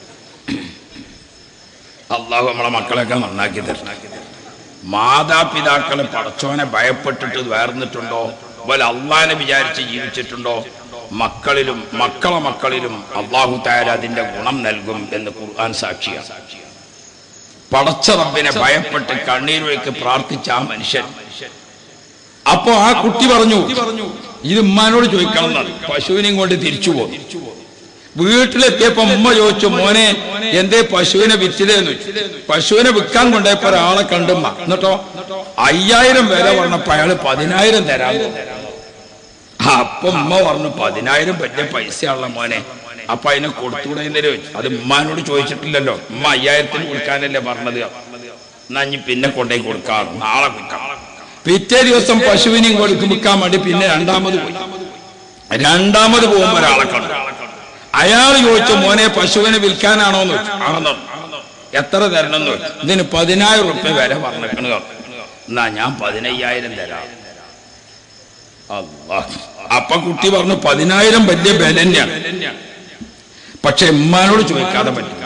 അള്ളാഹു നമ്മളെ മക്കളെയൊക്കെ നന്നാക്കി തരണം മാതാപിതാക്കളെ പടച്ചോനെ ഭയപ്പെട്ടിട്ട് വേർന്നിട്ടുണ്ടോ പോലെ അള്ളാനെ വിചാരിച്ച് ജീവിച്ചിട്ടുണ്ടോ മക്കളിലും മക്കളെ മക്കളിലും അള്ളാഹു താര അതിന്റെ ഗുണം നൽകും എന്ന് ഖുർആൻ സാക്ഷിയാണ് പടച്ച റബ്ബിനെ ഭയപ്പെട്ട് കണ്ണീരൊഴുക്ക് പ്രാർത്ഥിച്ച ആ മനുഷ്യൻ അപ്പോ ആ കുട്ടി പറഞ്ഞു ഇത് ഉമ്മാനോട് ചോദിക്കണം എന്നാണ് പശുവിനെയും കൊണ്ട് തിരിച്ചു പോകും വീട്ടിലെത്തിയപ്പോ ഉമ്മ ചോദിച്ചു മോനെ എന്തേ പശുവിനെ വിറ്റില്ലേന്ന് ചോദിച്ചു പശുവിനെ വിൽക്കാൻ കൊണ്ടുപോയപ്പോ ഒരാളെ കണ്ടുമ്മ എന്നിട്ടോ അയ്യായിരം വില പറഞ്ഞപ്പോ അയാള് പതിനായിരം തരാൻ പറഞ്ഞു. അപ്പൊ ഉമ്മ പറഞ്ഞു പതിനായിരം പറ്റിയ പൈസയുള്ള മോനെ അപ്പൊ അതിനെ കൊടുത്തൂടെ എന്ന് ചോദിച്ചു അത് ഉമ്മാനോട് ചോദിച്ചിട്ടില്ലല്ലോ ഉമ്മ അയ്യായിരത്തിന് കൊടുക്കാനല്ലേ പറഞ്ഞത് എന്നാ ഇനി പിന്നെ കൊണ്ടുപോയി കൊടുക്കാം നാളെ കൊടുക്കാം പിറ്റേ ദിവസം പശുവിനെയും കൊടുക്കും വിൽക്കാൻ വേണ്ടി പിന്നെ രണ്ടാമത് പോയി രണ്ടാമത് പോകുമ്പോ ഒരാളെ കണ്ടു അയാൾ ചോദിച്ചു മോനെ പശുവിനെ വിൽക്കാനാണോ എന്ന് ചോദിച്ചു ആണെന്നു എത്ര തരണം എന്ന് ചോദിച്ചു ഇതിന് പതിനായിരം റുപ്യ വില പറഞ്ഞേക്കണ് എന്നാ ഞാൻ പതിനയ്യായിരം തരാം അല്ലാ. അപ്പൊ കുട്ടി പറഞ്ഞു പതിനായിരം വലിയ വില തന്നെയാണ് പക്ഷെ ഉമ്മാനോട് ചോദിക്കാതെ പറ്റില്ല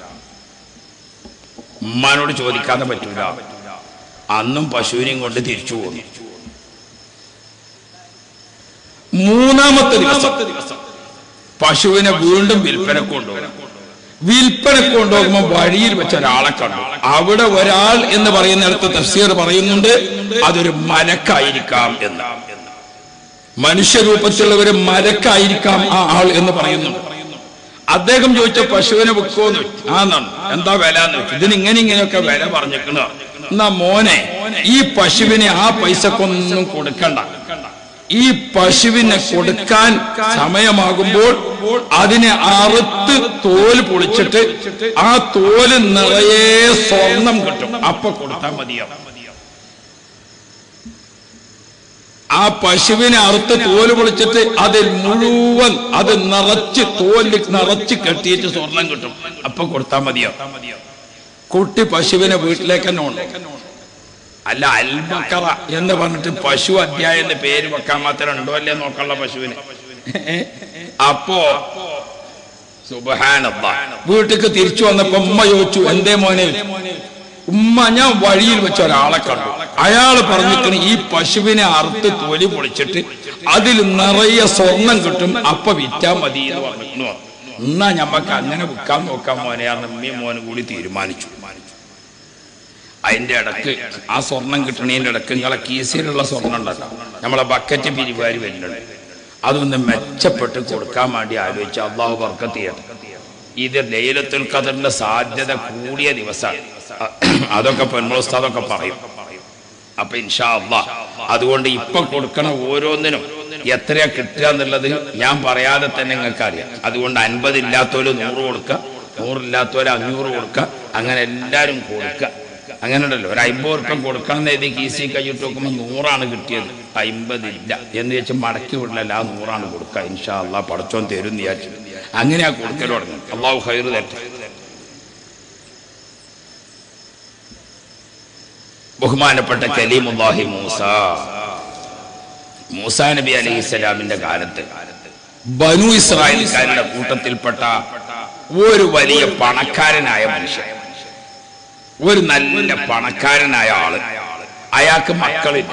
ഉമ്മാനോട് ചോദിക്കാതെ പറ്റൂല അന്നും പശുവിനെയും കൊണ്ട് തിരിച്ചു പോകുന്നു മൂന്നാമത്തെ ദിവസം പശുവിനെ വീണ്ടും വിൽപ്പനക്ക് കൊണ്ടുപോകും വിൽപ്പനക്ക് കൊണ്ടുപോകുമ്പോൾ വഴിയിൽ വെച്ച ഒരാളെ കണ്ടു അവിടെ ഒരാൾ എന്ന് പറയുന്നിടത്ത് തഫ്സീർ പറയുന്നുണ്ട് അതൊരു മലക്കായിരിക്കാം എന്ന് മനുഷ്യരൂപത്തിലുള്ള ഒരു മലക്കായിരിക്കാം ആ ആൾ എന്ന് പറയുന്നുണ്ട് അദ്ദേഹം ചോദിച്ച പശുവിനെ വിൽക്കുമെന്ന് ചോദിച്ചു. ആ എന്നാണ് എന്താ വില എന്ന് ചോദിച്ചു ഇതിന് ഇങ്ങനെ ഇങ്ങനെയൊക്കെ വില പറഞ്ഞിരിക്കണ എന്നാ മോനെ ഈ പശുവിനെ ആ പൈസക്കൊന്നും കൊടുക്കണ്ട ഈ പശുവിനെ കൊടുക്കാൻ സമയമാകുമ്പോൾ അതിനെ അറുത്ത് തോല് പൊളിച്ചിട്ട് ആ തോല് നിറയെ സ്വർണം കിട്ടും അപ്പൊ കൊടുത്താൽ മതിയാവും ആ പശുവിനെ അറുത്ത് തോല് പൊളിച്ചിട്ട് അതിൽ മുഴുവൻ അത് നിറച്ച് തോല് നിറച്ച് കെട്ടിയിട്ട് സ്വർണം കിട്ടും അപ്പൊ കൊടുത്താൽ മതിയോ കുട്ടി പശുവിനെ വീട്ടിലേക്ക് തന്നെ ഉണ്ട് അല്ല അൽബക്കറ എന്ന് പറഞ്ഞിട്ട് പശു അധ്യായം എന്ന് പേര് വെക്കാൻ മാത്രം ഉണ്ടോ അല്ലേ നോക്കാനുള്ള പശുവിന് അപ്പോ സുബഹാനല്ലാ വീട്ടിക്ക് തിരിച്ചു വന്നപ്പോ ഉമ്മ ചോദിച്ചു എന്തേ മോനെ ഉമ്മ ഞാൻ വഴിയിൽ വെച്ച ഒരാളെ കണ്ടു അയാൾ പറഞ്ഞിട്ട് ഈ പശുവിനെ അറുത്ത് തൊലി പൊളിച്ചിട്ട് അതിൽ നിറയെ സ്വർണം കിട്ടും അപ്പൊ വിറ്റാ മതി എന്ന് പറഞ്ഞു എന്നാ ഞമ്മക്ക് അങ്ങനെ വിൽക്കാൻ നോക്കാൻ മോനെ ആ നമ്മയും മോനും കൂടി തീരുമാനിച്ചു അതിന്റെ ഇടക്ക് ആ സ്വർണം കിട്ടണതിന്റെ ഇടക്ക് നിങ്ങളെ കീസിലുള്ള സ്വർണം ഉണ്ടല്ലോ നമ്മളെ ബക്കറ്റ് പിരിവാരി വരുന്നുണ്ട് അതൊന്ന് മെച്ചപ്പെട്ട് കൊടുക്കാൻ വേണ്ടി ആലോചിച്ച് അള്ളാഹു ബർക്കത്ത് ചെയ്യട്ടെ ഇത് ലൈലത്തുൽ ഖദറിന്റെ സാധ്യത കൂടിയ ദിവസമാണ് അതൊക്കെ പെൺമുസ്താദൊക്കെ പറയും അപ്പൊ ഇൻഷാ അള്ളാ അതുകൊണ്ട് ഇപ്പൊ കൊടുക്കണ ഓരോന്നിനും എത്രയാ കിട്ടുക എന്നുള്ളത് ഞാൻ പറയാതെ തന്നെ നിങ്ങൾക്ക് അറിയാം അതുകൊണ്ട് അൻപത് ഇല്ലാത്തവര് നൂറ് കൊടുക്കുക നൂറില്ലാത്തവര് അഞ്ഞൂറ് കൊടുക്കുക അങ്ങനെ എല്ലാവരും കൊടുക്കുക അങ്ങനെ ഉണ്ടല്ലോ ഒരു അമ്പത് ഉറുപ്പം കൊടുക്കണം എന്ന് എഴുതി കീസി കൈയിട്ട് നോക്കുമ്പോൾ നൂറാണ് കിട്ടിയത് അമ്പതില്ല എന്ന് വെച്ച് മടക്കി വിടില്ല ആ നൂറാണ് കൊടുക്കുക ഇൻഷാ അള്ളാ പടച്ചോൻ തരും എന്ന് വിചാരിച്ചു അങ്ങനെയാ കൊടുക്കൽ തുടങ്ങും അള്ളാഹു ഹൈറ് തരട്ടെ ബഹുമാനപ്പെട്ട കലീമുല്ലാഹി മൂസ മൂസ നബി അലൈഹി സ്വലാമിന്റെ കാലത്ത് ബനു ഇസ്രായേൽക്കാരുടെ കൂട്ടത്തിൽപ്പെട്ട ഒരു വലിയ പണക്കാരനായ മനുഷ്യൻ ഒരു നല്ല പണക്കാരനായ ആള് അയാൾക്ക് മക്കളില്ല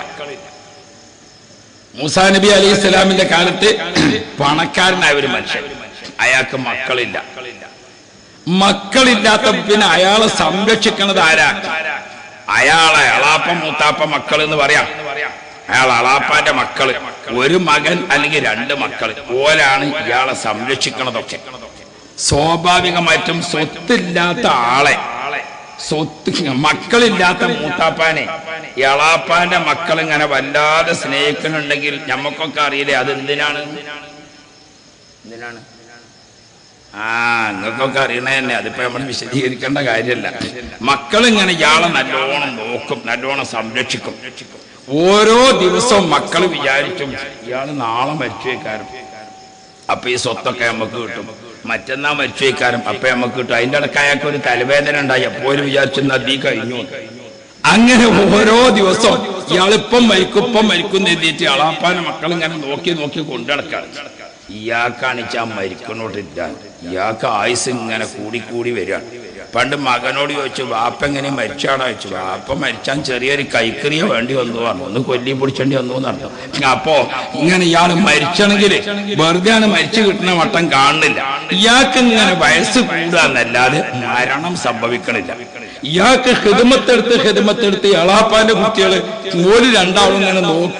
മൂസാ നബി അലൈഹി സ്വലാമിന്റെ കാലത്ത് പണക്കാരനായ ഒരു മനുഷ്യൻ അയാൾക്ക് മക്കളില്ല മക്കളില്ലാത്ത പിന്നെ അയാളെ സംരക്ഷിക്കുന്നത് ആരാ അയാളെ അളാപ്പ മൂത്താപ്പ മക്കൾ എന്ന് പറയാം അയാൾ അളാപ്പാന്റെ മക്കള് ഒരു മകൻ അല്ലെങ്കിൽ രണ്ട് മക്കൾ ഓലാണ് ഇയാളെ സംരക്ഷിക്കണതൊക്കെ സ്വാഭാവികമായിട്ടും സ്വത്തില്ലാത്ത ആളെ സ്വത്ത് മക്കളില്ലാത്ത മൂത്താപ്പാനെ എളാപ്പാന്റെ മക്കൾ ഇങ്ങനെ വല്ലാതെ സ്നേഹിക്കുന്നുണ്ടെങ്കിൽ ഞമ്മക്കൊക്കെ അറിയില്ലേ അത് എന്തിനാണ് എന്തിനാണ് ആ നിങ്ങൾക്കൊക്കെ അറിയണ തന്നെ അതിപ്പോ നമ്മൾ വിശദീകരിക്കേണ്ട കാര്യമല്ല മക്കൾ ഇങ്ങനെ ഇയാളെ നല്ലോണം നോക്കും നല്ലോണം സംരക്ഷിക്കും ഓരോ ദിവസവും മക്കൾ വിചാരിച്ചും ഇയാള് നാളെ മരിച്ചു വെക്കാരും അപ്പൊ ഈ സ്വത്തൊക്കെ നമുക്ക് കിട്ടും മറ്റന്നാ മരിച്ചു വെക്കാരും അപ്പൊ നമുക്ക് കിട്ടും അതിന്റെ ഇടയ്ക്ക് അയാൾക്ക് ഒരു തലവേദന ഉണ്ടായി എപ്പോഴും വിചാരിച്ചു നദി കഴിഞ്ഞു അങ്ങനെ ഓരോ ദിവസവും ഇയാളിപ്പം മരിക്കും ഇപ്പം മരിക്കും എന്ന് എഴുതിയിട്ട് അളാപ്പാന്റെ മക്കൾ ഇങ്ങനെ നോക്കി നോക്കി കൊണ്ടുനടക്കാണ് ഇയാൾക്കാണിച്ചാ മരിക്കണോട്ടില്ല ഇയാൾക്ക് ആയുസ് ഇങ്ങനെ കൂടി കൂടി വരികയാണ് പണ്ട് മകനോട് ചോദിച്ചു വാപ്പ എങ്ങനെ മരിച്ചാണോ ചോദിച്ചു വാപ്പ മരിച്ചാൻ ചെറിയൊരു കൈക്കറിയ വേണ്ടി വന്നു പറഞ്ഞു ഒന്ന് കൊല്ലി പിടിച്ചേണ്ടി വന്നു എന്നർത്ഥം അപ്പോ ഇങ്ങനെ ഇയാൾ മരിച്ചണമെങ്കിൽ വെറുതെയാണ് മരിച്ചു കിട്ടുന്ന മട്ടം കാണുന്നില്ല ഇയാൾക്ക് ഇങ്ങനെ വയസ്സ് കൂടുക എന്നല്ലാതെ മരണം സംഭവിക്കണില്ല ഇയാൾക്ക് ഹിദമത്തെടുത്ത് ഹിദമത്തെടുത്ത് എളാപ്പാന്റെ കുട്ടികള് ഓല് രണ്ടാളും ഇങ്ങനെ നോക്കുക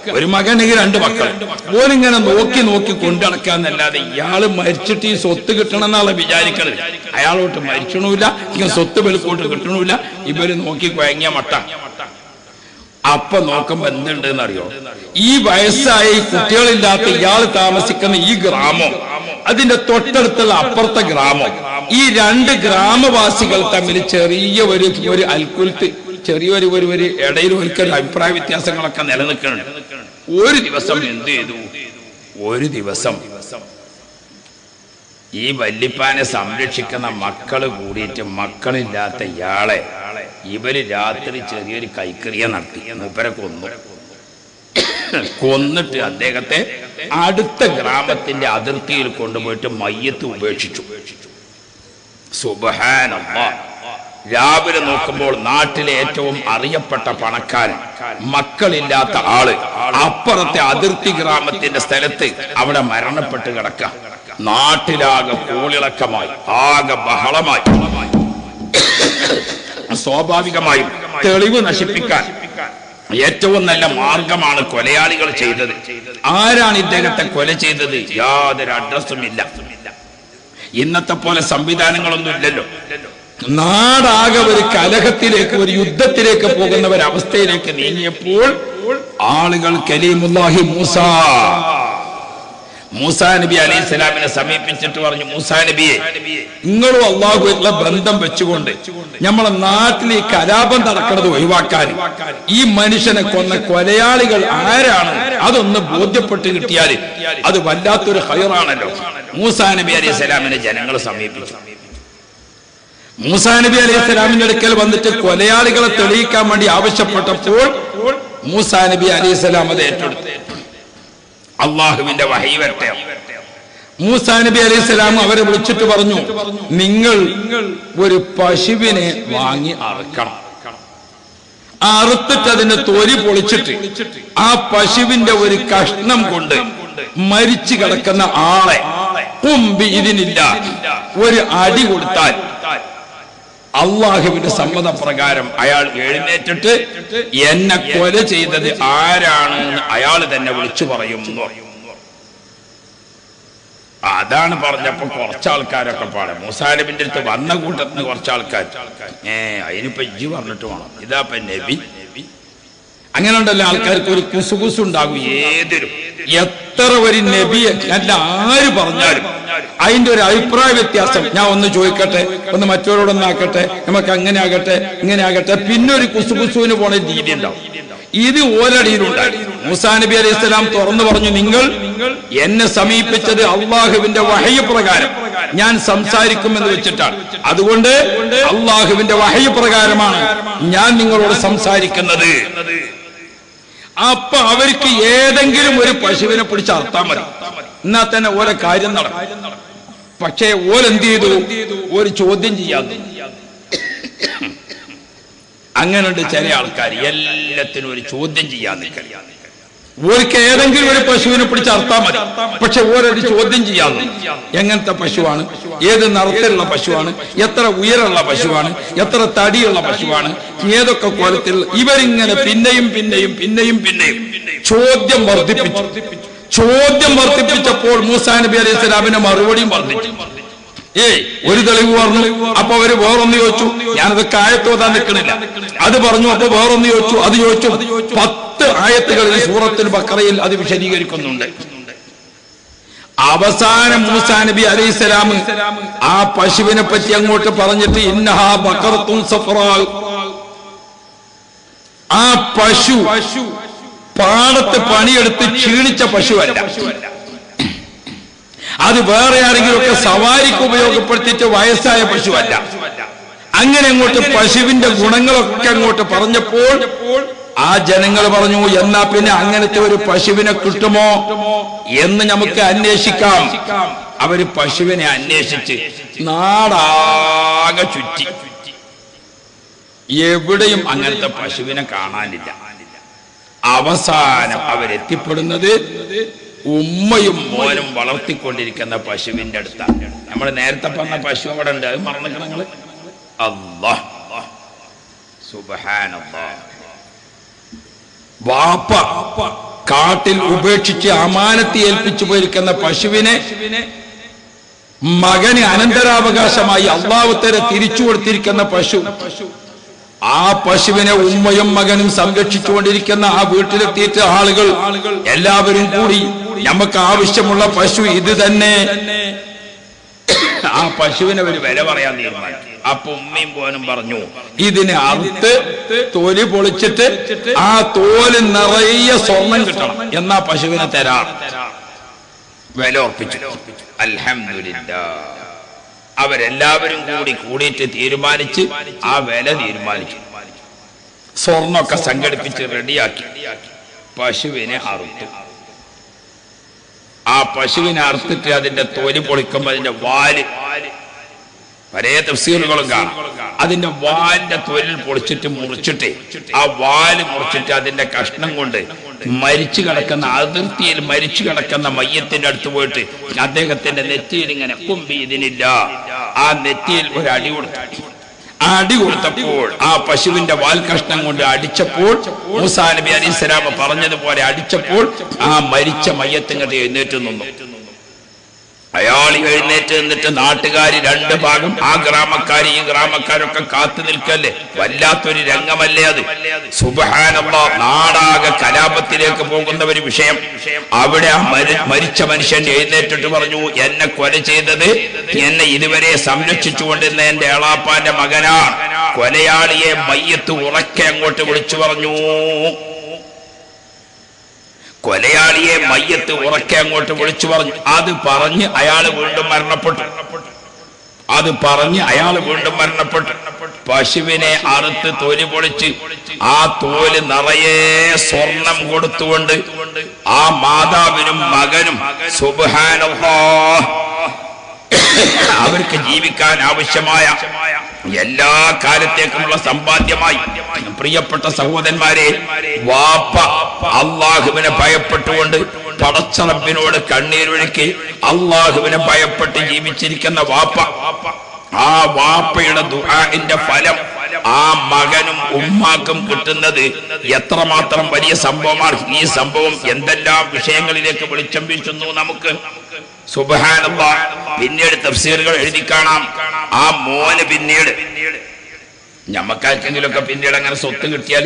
ഒരു മകനെങ്കിൽ രണ്ട് മക്കൾ ഓനിങ്ങനെ നോക്കി നോക്കി കൊണ്ടടക്കാന്നല്ലാതെ ഇയാള് മരിച്ചിട്ട് ഈ സ്വത്ത് കിട്ടണം എന്നാണ് വിചാരിക്കണത് അയാളോട്ട് മരിക്കണമില്ല ഇങ്ങനെ സ്വത്ത് വെളുക്കോട്ട് കിട്ടണമില്ല ഇവര് നോക്കി കുഴങ്ങിയ മട്ട അപ്പൊ നോക്കുമ്പോ എന്തുണ്ട് എന്നറിയോ ഈ വയസ്സായ ഈ കുട്ടികളില്ലാത്ത ഇയാൾ താമസിക്കുന്ന ഈ ഗ്രാമം അതിന്റെ തൊട്ടടുത്തുള്ള അപ്പുറത്തെ ഗ്രാമം ഈ രണ്ട് ഗ്രാമവാസികൾ തമ്മിൽ ചെറിയ ഒരു ഒരു അൽക്കുലത്ത് ചെറിയൊരു ഒരു ഒരു ഇടയിൽ ഒരിക്കലും അഭിപ്രായ വ്യത്യാസങ്ങളൊക്കെ നിലനിൽക്കുന്നുണ്ട് ഒരു ദിവസം എന്ത് ചെയ്തു ഒരു ദിവസം ഈ വല്യപ്പാനെ സംരക്ഷിക്കുന്ന മക്കള് കൂടിയിട്ട് മക്കളില്ലാത്ത ഇയാളെ ഇവര് രാത്രി ചെറിയൊരു കൈക്കറിയ നടത്തി മൂപ്പരെ കൊന്നു കൊന്നിട്ട് അദ്ദേഹത്തെ അടുത്ത ഗ്രാമത്തിന്റെ അതിർത്തിയിൽ കൊണ്ടുപോയിട്ട് മയ്യത്ത് ഉപേക്ഷിച്ചു സുബഹാനല്ലാ രാവിലെ നോക്കുമ്പോൾ നാട്ടിലെ ഏറ്റവും അറിയപ്പെട്ട പണക്കാരൻ മക്കളില്ലാത്ത ആള് അപ്പുറത്തെ അതിർത്തി ഗ്രാമത്തിന്റെ സ്ഥലത്ത് അവിടെ മരണപ്പെട്ട് കിടക്ക നാട്ടിലാകെ കൂളിളക്കമായി ആകെ ബഹളമായി സ്വാഭാവികമായും തെളിവ് നശിപ്പിക്കാൻ ഏറ്റവും നല്ല മാർഗമാണ് കൊലയാളികൾ ചെയ്തത് ആരാണ് ഇദ്ദേഹത്തെ കൊല ചെയ്തത് യാതൊരു അഡ്രസ്സും ഇല്ല ഇന്നത്തെ പോലെ സംവിധാനങ്ങളൊന്നും ഇല്ലല്ലോ നാടാകെ ഒരു കലഹത്തിലേക്ക് ഒരു യുദ്ധത്തിലേക്ക് പോകുന്ന ഒരു അവസ്ഥയിലേക്ക് നീങ്ങിയപ്പോൾ ആളുകൾ കലീമുല്ലാഹി മൂസ മൂസാ നബി അലൈഹി സ്വലാമിനെ സമീപിച്ചിട്ട് പറഞ്ഞു മൂസാ നബിയെ നിങ്ങളും അള്ളാഹുമായിട്ടുള്ള ബന്ധം വെച്ചുകൊണ്ട് നമ്മളെ നാട്ടിൽ ഈ കലാപം നടക്കുന്നത് ഒഴിവാക്കാൻ ഈ മനുഷ്യനെ കൊന്ന കൊലയാളികൾ ആരാണ് അതൊന്ന് ബോധ്യപ്പെട്ട് കിട്ടിയാൽ അത് വല്ലാത്തൊരു ഹയറാണല്ലോ മൂസാ നബി അലൈഹി സ്വലാമിനെ ജനങ്ങൾ സമീപിച്ചു മൂസാ നബി അലൈഹി സ്വലാമിന്റെ അടുക്കൽ വന്നിട്ട് കൊലയാളികളെ തെളിയിക്കാൻ വേണ്ടി ആവശ്യപ്പെട്ടപ്പോൾ മൂസാ നബി അലൈഹി സ്വലാം അത് ഏറ്റെടുത്തു അള്ളാഹുവിന്റെ വഹി വരട്ടെ മൂസാ നബി അലൈഹി സ്വലാം അവരെ വിളിച്ചിട്ട് പറഞ്ഞു നിങ്ങൾ ഒരു പശുവിനെ വാങ്ങി അറുക്കണം അറുത്തിട്ട് അതിന്റെ തൊലി പൊളിച്ചിട്ട് ആ പശുവിന്റെ ഒരു കഷ്ണം കൊണ്ട് മരിച്ചു കിടക്കുന്ന ആളെ കുമ്പി ഇതിനില്ല ഒരു അടി കൊടുത്താൽ അള്ളാഹുവിന്റെ സമ്മതപ്രകാരം അയാൾ എഴുന്നേറ്റിട്ട് എന്നെ കൊല ചെയ്തത് ആരാണ് എന്ന് അയാൾ തന്നെ വിളിച്ചു പറയും എന്ന് പറയും. അതാണ് പറഞ്ഞപ്പോ കുറച്ച് ആൾക്കാരൊക്കെ പാടെ മൂസാനബിന്റെ അടുത്ത് വന്ന കൂട്ടത്തിന് കുറച്ച് ആൾക്കാർ ഏ അതിനിപ്പോ ഇജ്ജ് പറഞ്ഞിട്ട് വേണം ഇതാപ്പ നബി അങ്ങനെ ഉണ്ടല്ലോ ആൾക്കാർക്ക് ഒരു കുസുകുസു ഉണ്ടാകും ഏതൊരു എത്ര ഒരു നബിയെ അല്ല ആര് പറഞ്ഞാലും അതിന്റെ ഒരു അഭിപ്രായ വ്യത്യാസം ഞാൻ ഒന്ന് ചോദിക്കട്ടെ ഒന്ന് മറ്റവരോടൊന്നാക്കട്ടെ നമുക്ക് അങ്ങനെ ആകട്ടെ ഇങ്ങനെ ആകട്ടെ പിന്നെ ഒരു കുസുകുസുവിന് പോണ രീതി ഉണ്ടാവും ഇത് ഓരടിയിലുണ്ടായി മൂസാ നബി അലൈഹി സ്വലാം തുറന്നു പറഞ്ഞു നിങ്ങൾ എന്നെ സമീപിച്ചത് അള്ളാഹുവിന്റെ വഹയ പ്രകാരം ഞാൻ സംസാരിക്കുമെന്ന് വെച്ചിട്ടാണ് അതുകൊണ്ട് അള്ളാഹുവിന്റെ വഹയ പ്രകാരമാണ് ഞാൻ നിങ്ങളോട് സംസാരിക്കുന്നത് അപ്പൊ അവർക്ക് ഏതെങ്കിലും ഒരു പശുവിനെ പിടിച്ച് അർത്താൻ മതി എന്നാ തന്നെ ഓരോ കാര്യം നടക്കും പക്ഷേ ഓരെന്ത് ചെയ്തു ഒരു ചോദ്യം ചെയ്യാതെ അങ്ങനെയുണ്ട് ചില ആൾക്കാർ എല്ലാത്തിനും ഒരു ചോദ്യം ചെയ്യാൻ നിൽക്കുക ഓർക്ക് ഏതെങ്കിലും ഒരു പശുവിനെ പിടിച്ച് അർത്താൻ മതി പക്ഷെ ഓരൊരു ചോദ്യം ചെയ്യാതെ എങ്ങനത്തെ പശുവാണ് ഏത് നിറത്തിലുള്ള പശുവാണ് എത്ര ഉയരമുള്ള പശുവാണ് എത്ര തടിയുള്ള പശുവാണ് ഏതൊക്കെ കോലത്തിൽ ഇവരിങ്ങനെ പിന്നെയും പിന്നെയും പിന്നെയും പിന്നെയും ചോദ്യം വർദ്ധിപ്പിച്ചു ചോദ്യം വർദ്ധിപ്പിച്ചപ്പോൾ മൂസാ നബി അലൈഹി സ്വലാമിന്റെ മറുപടിയും വർദ്ധിച്ചു ഏയ് ഒരു തെളിവ് പറഞ്ഞു അപ്പൊ അവര് വേറൊന്ന് ചോദിച്ചു ഞാനത് ആയത്തോതാൻ നിൽക്കണില്ല അത് പറഞ്ഞു അപ്പൊ വേറൊന്ന് ചോദിച്ചു അത് ചോദിച്ചു പത്ത് ആയത്തുകളിൽ സൂറത്തിൽ ബക്കറയിൽ അത് വിശദീകരിക്കുന്നുണ്ട് അവസാനം മൂസാ നബി അലൈഹി സ്വലാം ആ പശുവിനെ പറ്റി അങ്ങോട്ട് പറഞ്ഞിട്ട് ഇന്നഹാ ബക്കറത്തും സഫറാ ആ പശു പാടത്ത് പണിയെടുത്ത് ക്ഷീണിച്ച പശുവല്ല അത് വേറെ ആരെങ്കിലും ഒക്കെ സവാരിക്ക് ഉപയോഗപ്പെടുത്തിയിട്ട് വയസ്സായ പശുവല്ല അങ്ങനെ അങ്ങോട്ട് പശുവിന്റെ ഗുണങ്ങളൊക്കെ അങ്ങോട്ട് പറഞ്ഞപ്പോൾ ആ ജനങ്ങൾ പറഞ്ഞു എന്നാ പിന്നെ അങ്ങനത്തെ ഒരു പശുവിനെ കിട്ടുമോ എന്ന് നമുക്ക് അന്വേഷിക്കാം അവര് പശുവിനെ അന്വേഷിച്ച് നാടാകെ ചുറ്റി എവിടെയും അങ്ങനത്തെ പശുവിനെ കാണാനില്ല അവസാനം അവരെത്തിപ്പെടുന്നത് ഉമ്മയും മോനും വളർത്തിക്കൊണ്ടിരിക്കുന്ന പശുവിന്റെ അടുത്താണ് നമ്മൾ നേരത്തെ പറഞ്ഞ പശു അവിടെ ഉണ്ട് അത് മറന്നിക്കണം നിങ്ങള് അല്ലാ സുബഹാനല്ലാ വാപ്പ കാട്ടിൽ ഉപേക്ഷിച്ച് അമാനത്തി ഏൽപ്പിച്ചു പോയിരിക്കുന്ന പശുവിനെ മകന് അനന്തരാവകാശമായി അള്ളാഹുത്തരെ തിരിച്ചു കൊടുത്തിരിക്കുന്ന പശു ആ പശുവിനെ ഉമ്മയും മകനും സംരക്ഷിച്ചുകൊണ്ടിരിക്കുന്ന ആ വീട്ടിലെത്തിയിട്ട് ആളുകൾ എല്ലാവരും കൂടി നമുക്ക് ആവശ്യമുള്ള പശു ഇത് തന്നെ ആ പശുവിനെ ഒരു വില പറയാൻ തീരുമാനിച്ചു അപ്പൊ ഉമ്മയും പോനും പറഞ്ഞു ഇതിനെ അറുത്ത് തൊലി പൊളിച്ചിട്ട് ആ തോല് നിറയെ സ്വർണം കിട്ടണം എന്നാ പശുവിനെ തരാം വില ഉറപ്പിച്ചു അൽഹംദുലില്ലാ അവരെല്ലാവരും കൂടി കൂടിയിട്ട് തീരുമാനിച്ച് ആ വില തീരുമാനിച്ചു സ്വർണ്ണമൊക്കെ സംഘടിപ്പിച്ച് റെഡിയാക്കി പശുവിനെ അറുത്തു ആ പശുവിനെ അറുത്തിട്ട് അതിന്റെ തൊലി പൊളിക്കുമ്പോൾ അതിന്റെ വാല് പലേ തഫ്സീലുകളും കാണാം അതിന്റെ വാലിന്റെ തൊലിൽ പൊളിച്ചിട്ട് മുറിച്ചിട്ട് ആ വാല് മുറിച്ചിട്ട് അതിന്റെ കഷ്ണം കൊണ്ട് മരിച്ചു കിടക്കുന്ന അതിർത്തിയിൽ മരിച്ചു കിടക്കുന്ന മയ്യത്തിന്റെ അടുത്ത് പോയിട്ട് അദ്ദേഹത്തിന്റെ നെറ്റിയിൽ ഇങ്ങനെ കുമ്പി ഇതിനില്ല ആ നെറ്റിയിൽ ഒരു അടി കൊടുത്തു ആ അടി കൊടുത്തപ്പോൾ ആ പശുവിന്റെ വാൽ കഷ്ണം കൊണ്ട് അടിച്ചപ്പോൾ മൂസാ നബി അലി സ്വലാമ പറഞ്ഞതുപോലെ അടിച്ചപ്പോൾ ആ മരിച്ച മയ്യത്തിങ്ങട്ട് എഴുന്നേറ്റ് നിന്നു അയാൾ എഴുന്നേറ്റ് നിന്നിട്ട് നാട്ടുകാർ രണ്ട് ഭാഗം ആ ഗ്രാമക്കാർ ഈ ഗ്രാമക്കാരൊക്കെ കാത്തു നിൽക്കല്ലേ വല്ലാത്തൊരു രംഗമല്ലേ അത് സുബഹാനല്ല നാടാകെ കലാപത്തിലേക്ക് പോകുന്ന ഒരു വിഷയം അവിടെ ആ മരി- മരിച്ച മനുഷ്യൻ എഴുന്നേറ്റിട്ട് പറഞ്ഞു എന്നെ കൊല ചെയ്തത് എന്നെ ഇതുവരെ സംരക്ഷിച്ചുകൊണ്ടിരുന്ന എന്റെ എളാപ്പാന്റെ മകനാണ് കൊലയാളിയെ മയ്യത്ത് ഉറക്കെ അങ്ങോട്ട് വിളിച്ചു പറഞ്ഞു കൊലയാളിയെ മയ്യത്ത് ഉറക്കെ അങ്ങോട്ട് വിളിച്ചു പറഞ്ഞു അത് പറഞ്ഞ് അയാൾ വീണ്ടും മരണപ്പെട്ടു അത് പറഞ്ഞ് അയാൾ വീണ്ടും മരണപ്പെട്ടു പശുവിനെ അറുത്ത് തൊലി പൊളിച്ച് ആ തോല് നിറയെ സ്വർണം കൊടുത്തുകൊണ്ട് ആ മാതാവിനും മകനും സുബാനല്ലാ അവർക്ക് ജീവിക്കാൻ ആവശ്യമായ എല്ലാ കാലത്തേക്കുമുള്ള സമ്പാദ്യമായി പ്രിയപ്പെട്ട സഹോദരന്മാരെ വാപ്പ അള്ളാഹുവിനെ ഭയപ്പെട്ടുകൊണ്ട് പടച്ചറപ്പിനോട് കണ്ണീരൊഴുക്കി അള്ളാഹുവിനെ ഭയപ്പെട്ട് ജീവിച്ചിരിക്കുന്ന വാപ്പ ആ വാപ്പയുടെ ദുആന്റെ ഫലം ആ മകനും ഉമ്മാക്കും കിട്ടുന്നത് എത്രമാത്രം വലിയ സംഭവമാണ് ഈ സംഭവം എന്തെല്ലാം വിഷയങ്ങളിലേക്ക് വെളിച്ചം വീശുന്നു നമുക്ക് സുബഹാനല്ലാ പിന്നീട് തഫ്സീറുകൾ എഴുതി കാണാം ആ മോന് പിന്നീട് ഞമ്മക്കാർക്കെങ്കിലുമൊക്കെ പിന്നീട് അങ്ങനെ സ്വത്ത് കിട്ടിയാൽ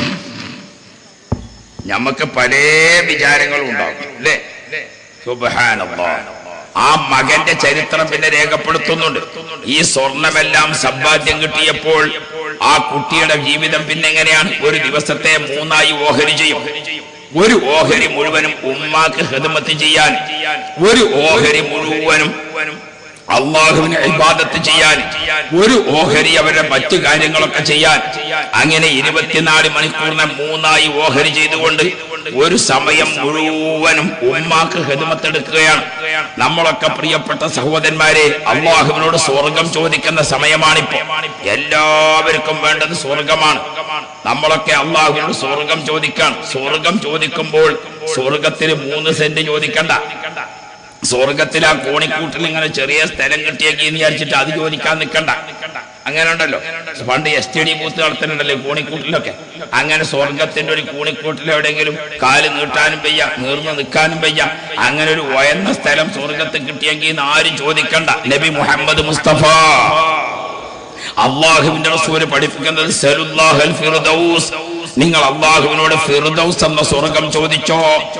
ഞമ്മക്ക് പല വിചാരങ്ങളും ഉണ്ടാകും അല്ലേ സുബഹാനല്ലാ ആ മകന്റെ ചരിത്രം പിന്നെ രേഖപ്പെടുത്തുന്നുണ്ട് ഈ സ്വർണമെല്ലാം സമ്പാദ്യം കിട്ടിയപ്പോൾ ആ കുട്ടിയുടെ ജീവിതം പിന്നെ എങ്ങനെയാണ് ഒരു ദിവസത്തെ മൂന്നായി ഓഹരി ചെയ്യും ഒരു ഓഹരി മുഴുവനും ഉമ്മാക്ക് ഹിദമത്ത് ചെയ്യാൻ ഒരു ഓഹരി മുഴുവനും അള്ളാഹുവിനെ ഇബാദത്ത് ചെയ്യാൻ ഒരു ഓഹരി അവരുടെ മറ്റു കാര്യങ്ങളൊക്കെ ചെയ്യാൻ അങ്ങനെ ഇരുപത്തിനാല് മണിക്കൂറിനെ മൂന്നായി ഓഹരി ചെയ്തുകൊണ്ട് ഒരു സമയം മുഴുവനും ഉമ്മാക്ക് ഹിദമത്തെടുക്കുകയാണ് നമ്മളൊക്കെ പ്രിയപ്പെട്ട സഹോദരന്മാരെ അള്ളാഹുവിനോട് സ്വർഗം ചോദിക്കുന്ന സമയമാണിപ്പോ എല്ലാവർക്കും വേണ്ടത് സ്വർഗമാണ് നമ്മളൊക്കെ അള്ളാഹുവിനോട് സ്വർഗം ചോദിക്കാൻ സ്വർഗം ചോദിക്കുമ്പോൾ സ്വർഗത്തിന് മൂന്ന് സെന്റ് ചോദിക്കണ്ട സ്വർഗത്തിൽ ആ കോണിക്കൂട്ടിൽ ഇങ്ങനെ ചെറിയ സ്ഥലം കിട്ടിയേക്ക് എന്ന് വിചാരിച്ചിട്ട് അത് ചോദിക്കാൻ നിൽക്കണ്ട അങ്ങനെ ഉണ്ടല്ലോ പണ്ട് എസ് ടി ഡി ബൂത്ത് നടത്തുന്നുണ്ടല്ലോ കോണിക്കൂട്ടിലൊക്കെ അങ്ങനെ സ്വർഗത്തിന്റെ ഒരു കൂണിക്കൂട്ടിൽ എവിടെയെങ്കിലും കാല് നീട്ടാനും വയ്യ നീർന്ന് നിൽക്കാനും വയ്യ അങ്ങനെ ഒരു ഉയർന്ന സ്ഥലം സ്വർഗത്തിൽ കിട്ടിയെങ്കിൽ എന്ന് ആരും ചോദിക്കണ്ട നബി മുഹമ്മദ് മുസ്തഫ അള്ളാഹുവിന്റെ റസൂല് പഠിപ്പിക്കുന്നത് സലുല്ലാഹൽ ഫിർദൗസ് നിങ്ങൾ അള്ളാഹുവിനോട് ഫിർദൗസ് എന്ന സ്വർഗം ചോദിച്ചോ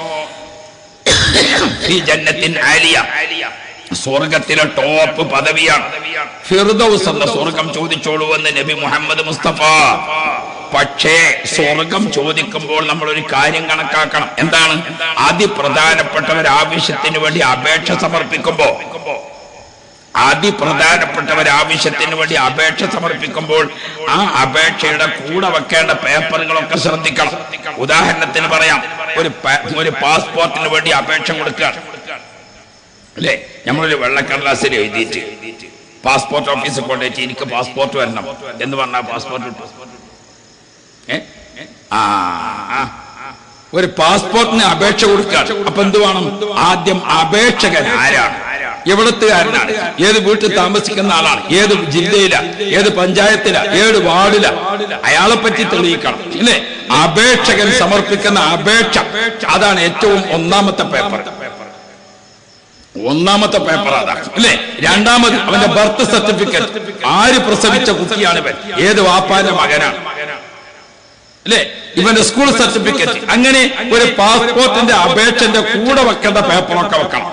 ഈ ജന്നത്തിൻ ആലിയ സ്വർഗത്തിലെ ടോപ്പ് പദവിയാണ് ഫിർദൗസ് എന്ന സ്വർഗം ചോദിച്ചോളൂ എന്ന് നബി മുഹമ്മദ് മുസ്തഫ പക്ഷേ സ്വർഗം ചോദിക്കുമ്പോൾ നമ്മൾ ഒരു കാര്യം കണക്കാക്കണം എന്താണ് അതിപ്രധാനപ്പെട്ട ഒരു ആവശ്യത്തിന് വേണ്ടി അപേക്ഷ സമർപ്പിക്കുമ്പോ അതിപ്രധാനപ്പെട്ട ഒരു ആവശ്യത്തിന് വേണ്ടി അപേക്ഷ സമർപ്പിക്കുമ്പോൾ ആ അപേക്ഷയുടെ കൂടെ വെക്കേണ്ട പേപ്പറുകളൊക്കെ ശ്രദ്ധിക്കണം ഉദാഹരണത്തിന് പറയാം ഒരു പ- ഒരു പാസ്പോർട്ടിന് വേണ്ടി അപേക്ഷ കൊടുക്കുകയാണ് അല്ലേ നമ്മളൊരു വെള്ളക്കടലാസിൽ എഴുതിയിട്ട് പാസ്പോർട്ട് ഓഫീസിൽ കൊണ്ടുപോയിട്ട് എനിക്ക് പാസ്പോർട്ട് വരണം എന്ന് പറഞ്ഞാൽ പാസ്പോർട്ട് കിട്ടും ഏ? ആ ആ. ഒരു പാസ്പോർട്ടിന് അപേക്ഷ കൊടുക്കുകയാണ് അപ്പൊ എന്ത് വേണം ആദ്യം അപേക്ഷകൻ ആരാണ് എവിടത്തുകാരനാണ് ഏത് വീട്ടിൽ താമസിക്കുന്ന ആളാണ് ഏത് ജില്ലയില ഏത് പഞ്ചായത്തില ഏത് വാർഡില അയാളെ പറ്റി തെളിയിക്കണം ഇല്ലേ അപേക്ഷകൻ സമർപ്പിക്കുന്ന അപേക്ഷ അതാണ് ഏറ്റവും ഒന്നാമത്തെ പേപ്പർ ഒന്നാമത്തെ പേപ്പർ അതാണ് അല്ലേ രണ്ടാമത് അവന്റെ ബർത്ത് സർട്ടിഫിക്കറ്റ് ആര് പ്രസവിച്ച കുട്ടിയാണ് ഇവൻ ഏത് വാപ്പാന്റെ മകനാണ് അല്ലേ ഇവന്റെ സ്കൂൾ സർട്ടിഫിക്കറ്റ് അങ്ങനെ ഒരു പാസ്പോർട്ടിന്റെ അപേക്ഷന്റെ കൂടെ വെക്കേണ്ട പേപ്പറൊക്കെ വെക്കണം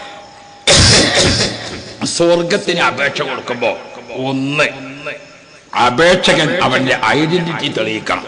സ്വർഗത്തിന് അപേക്ഷ കൊടുക്കുമ്പോ ഒന്ന് അപേക്ഷകൻ അവന്റെ ഐഡന്റിറ്റി തെളിയിക്കണം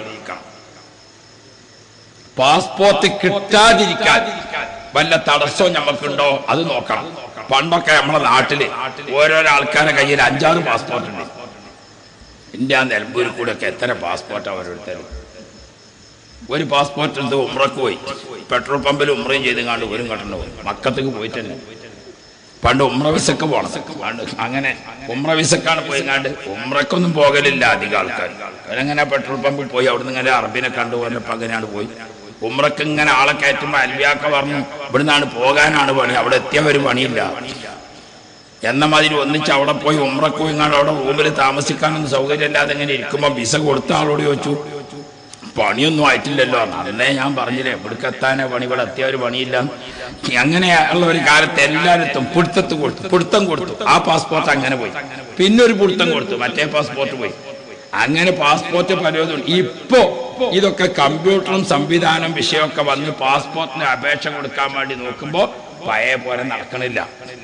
പാസ്പോർട്ട് കിട്ടാതിരിക്കാൻ വല്ല തടസ്സവും നമുക്കുണ്ടോ അത് നോക്കണം പണ്ടൊക്കെ നമ്മുടെ നാട്ടില് ഓരോരോ ആൾക്കാരുടെ കയ്യിൽ അഞ്ചാറ് പാസ്പോർട്ട് ഉണ്ട് ഇന്ത്യ നിലമ്പൂരിൽ കൂടെ ഒക്കെ എത്ര പാസ്പോർട്ട് ഓരോരുത്തരും ഒരു പാസ്പോർട്ട് എടുത്ത് ഉമ്രക്ക് പോയി പെട്രോൾ പമ്പിൽ ഉമ്രയും ചെയ്ത് കാണ്ട് ഒരു കട്ടണം പോയി മക്കത്തേക്ക് പോയിട്ടുണ്ട് പണ്ട് ഉമ്ര വിസക്ക് പോണം പണ്ട് അങ്ങനെ ഉമ്ര വിസക്കാണ് പോയി കണ്ട് ഉമ്രക്കൊന്നും പോകലില്ല അധികം ആൾക്കാർ അവരങ്ങനെ പെട്രോൾ പമ്പിൽ പോയി അവിടുന്ന് ഇങ്ങനെ അറബിനെ കണ്ടു പറഞ്ഞപ്പോ അങ്ങനെയാണ് പോയി ഉമ്രക്ക് ഇങ്ങനെ ആളെ കയറ്റുമ്പോ അൽവിയാക്ക പറഞ്ഞു ഇവിടുന്നാണ് പോകാനാണ് പണി അവിടെ എത്തിയ ഒരു പണിയില്ല എന്ന മാതിരി ഒന്നിച്ച് അവിടെ പോയി ഉമ്രക്ക് പോയി കണ്ട് അവിടെ റൂമിൽ താമസിക്കാനൊന്നും സൗകര്യമില്ലാതെ ഇങ്ങനെ ഇരിക്കുമ്പോ വിസ കൊടുത്ത ആളോട് ചോദിച്ചു പണിയൊന്നും ആയിട്ടില്ലല്ലോ അന്നേ ഞാൻ പറഞ്ഞില്ലേ ഇവിടേക്ക് എത്താനേ പണി ഇവിടെ എത്തിയ ഒരു പണിയില്ല അങ്ങനെ ഉള്ള ഒരു കാലത്ത് എല്ലായിടത്തും പിടുത്തത്ത് കൊടുത്തു പിടുത്തം കൊടുത്തു ആ പാസ്പോർട്ട് അങ്ങനെ പോയി പിന്നെ ഒരു പിടുത്തം കൊടുത്തു മറ്റേ പാസ്പോർട്ട് പോയി അങ്ങനെ പാസ്പോർട്ട് പലതും ഇപ്പോ ഇതൊക്കെ കമ്പ്യൂട്ടറും സംവിധാനം വിഷയമൊക്കെ വന്ന് പാസ്പോർട്ടിന് അപേക്ഷ കൊടുക്കാൻ വേണ്ടി നോക്കുമ്പോ പഴയ പോലെ നടക്കണില്ല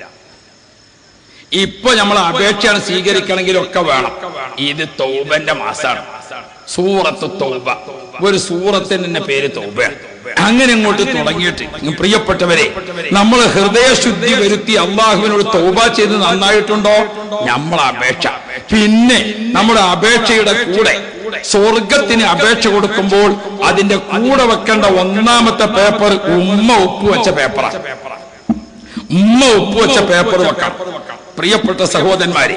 ഇപ്പൊ നമ്മൾ അപേക്ഷയാണ് സ്വീകരിക്കണമെങ്കിലൊക്കെ വേണം ഇത് തൗബന്റെ മാസാണ് സൂറത്ത് തൗബ ഒരു സൂറത്തിന് തന്നെ പേര് തൗബയാണ് അങ്ങനെ അങ്ങോട്ട് തുടങ്ങിയിട്ട് ഇങ്ങ് പ്രിയപ്പെട്ടവരെ നമ്മൾ ഹൃദയശുദ്ധി വരുത്തി അള്ളാഹുവിനോട് തൗബ ചെയ്ത് നന്നായിട്ടുണ്ടോ നമ്മൾ അപേക്ഷ പിന്നെ നമ്മുടെ അപേക്ഷയുടെ കൂടെ സ്വർഗത്തിന് അപേക്ഷ കൊടുക്കുമ്പോൾ അതിന്റെ കൂടെ വെക്കേണ്ട ഒന്നാമത്തെ പേപ്പർ ഉമ്മ ഒപ്പുവെച്ച പേപ്പറാണ് ഉമ്മ ഒപ്പുവെച്ച പേപ്പർ വെക്കാം പ്രിയപ്പെട്ട സഹോദരന്മാരെ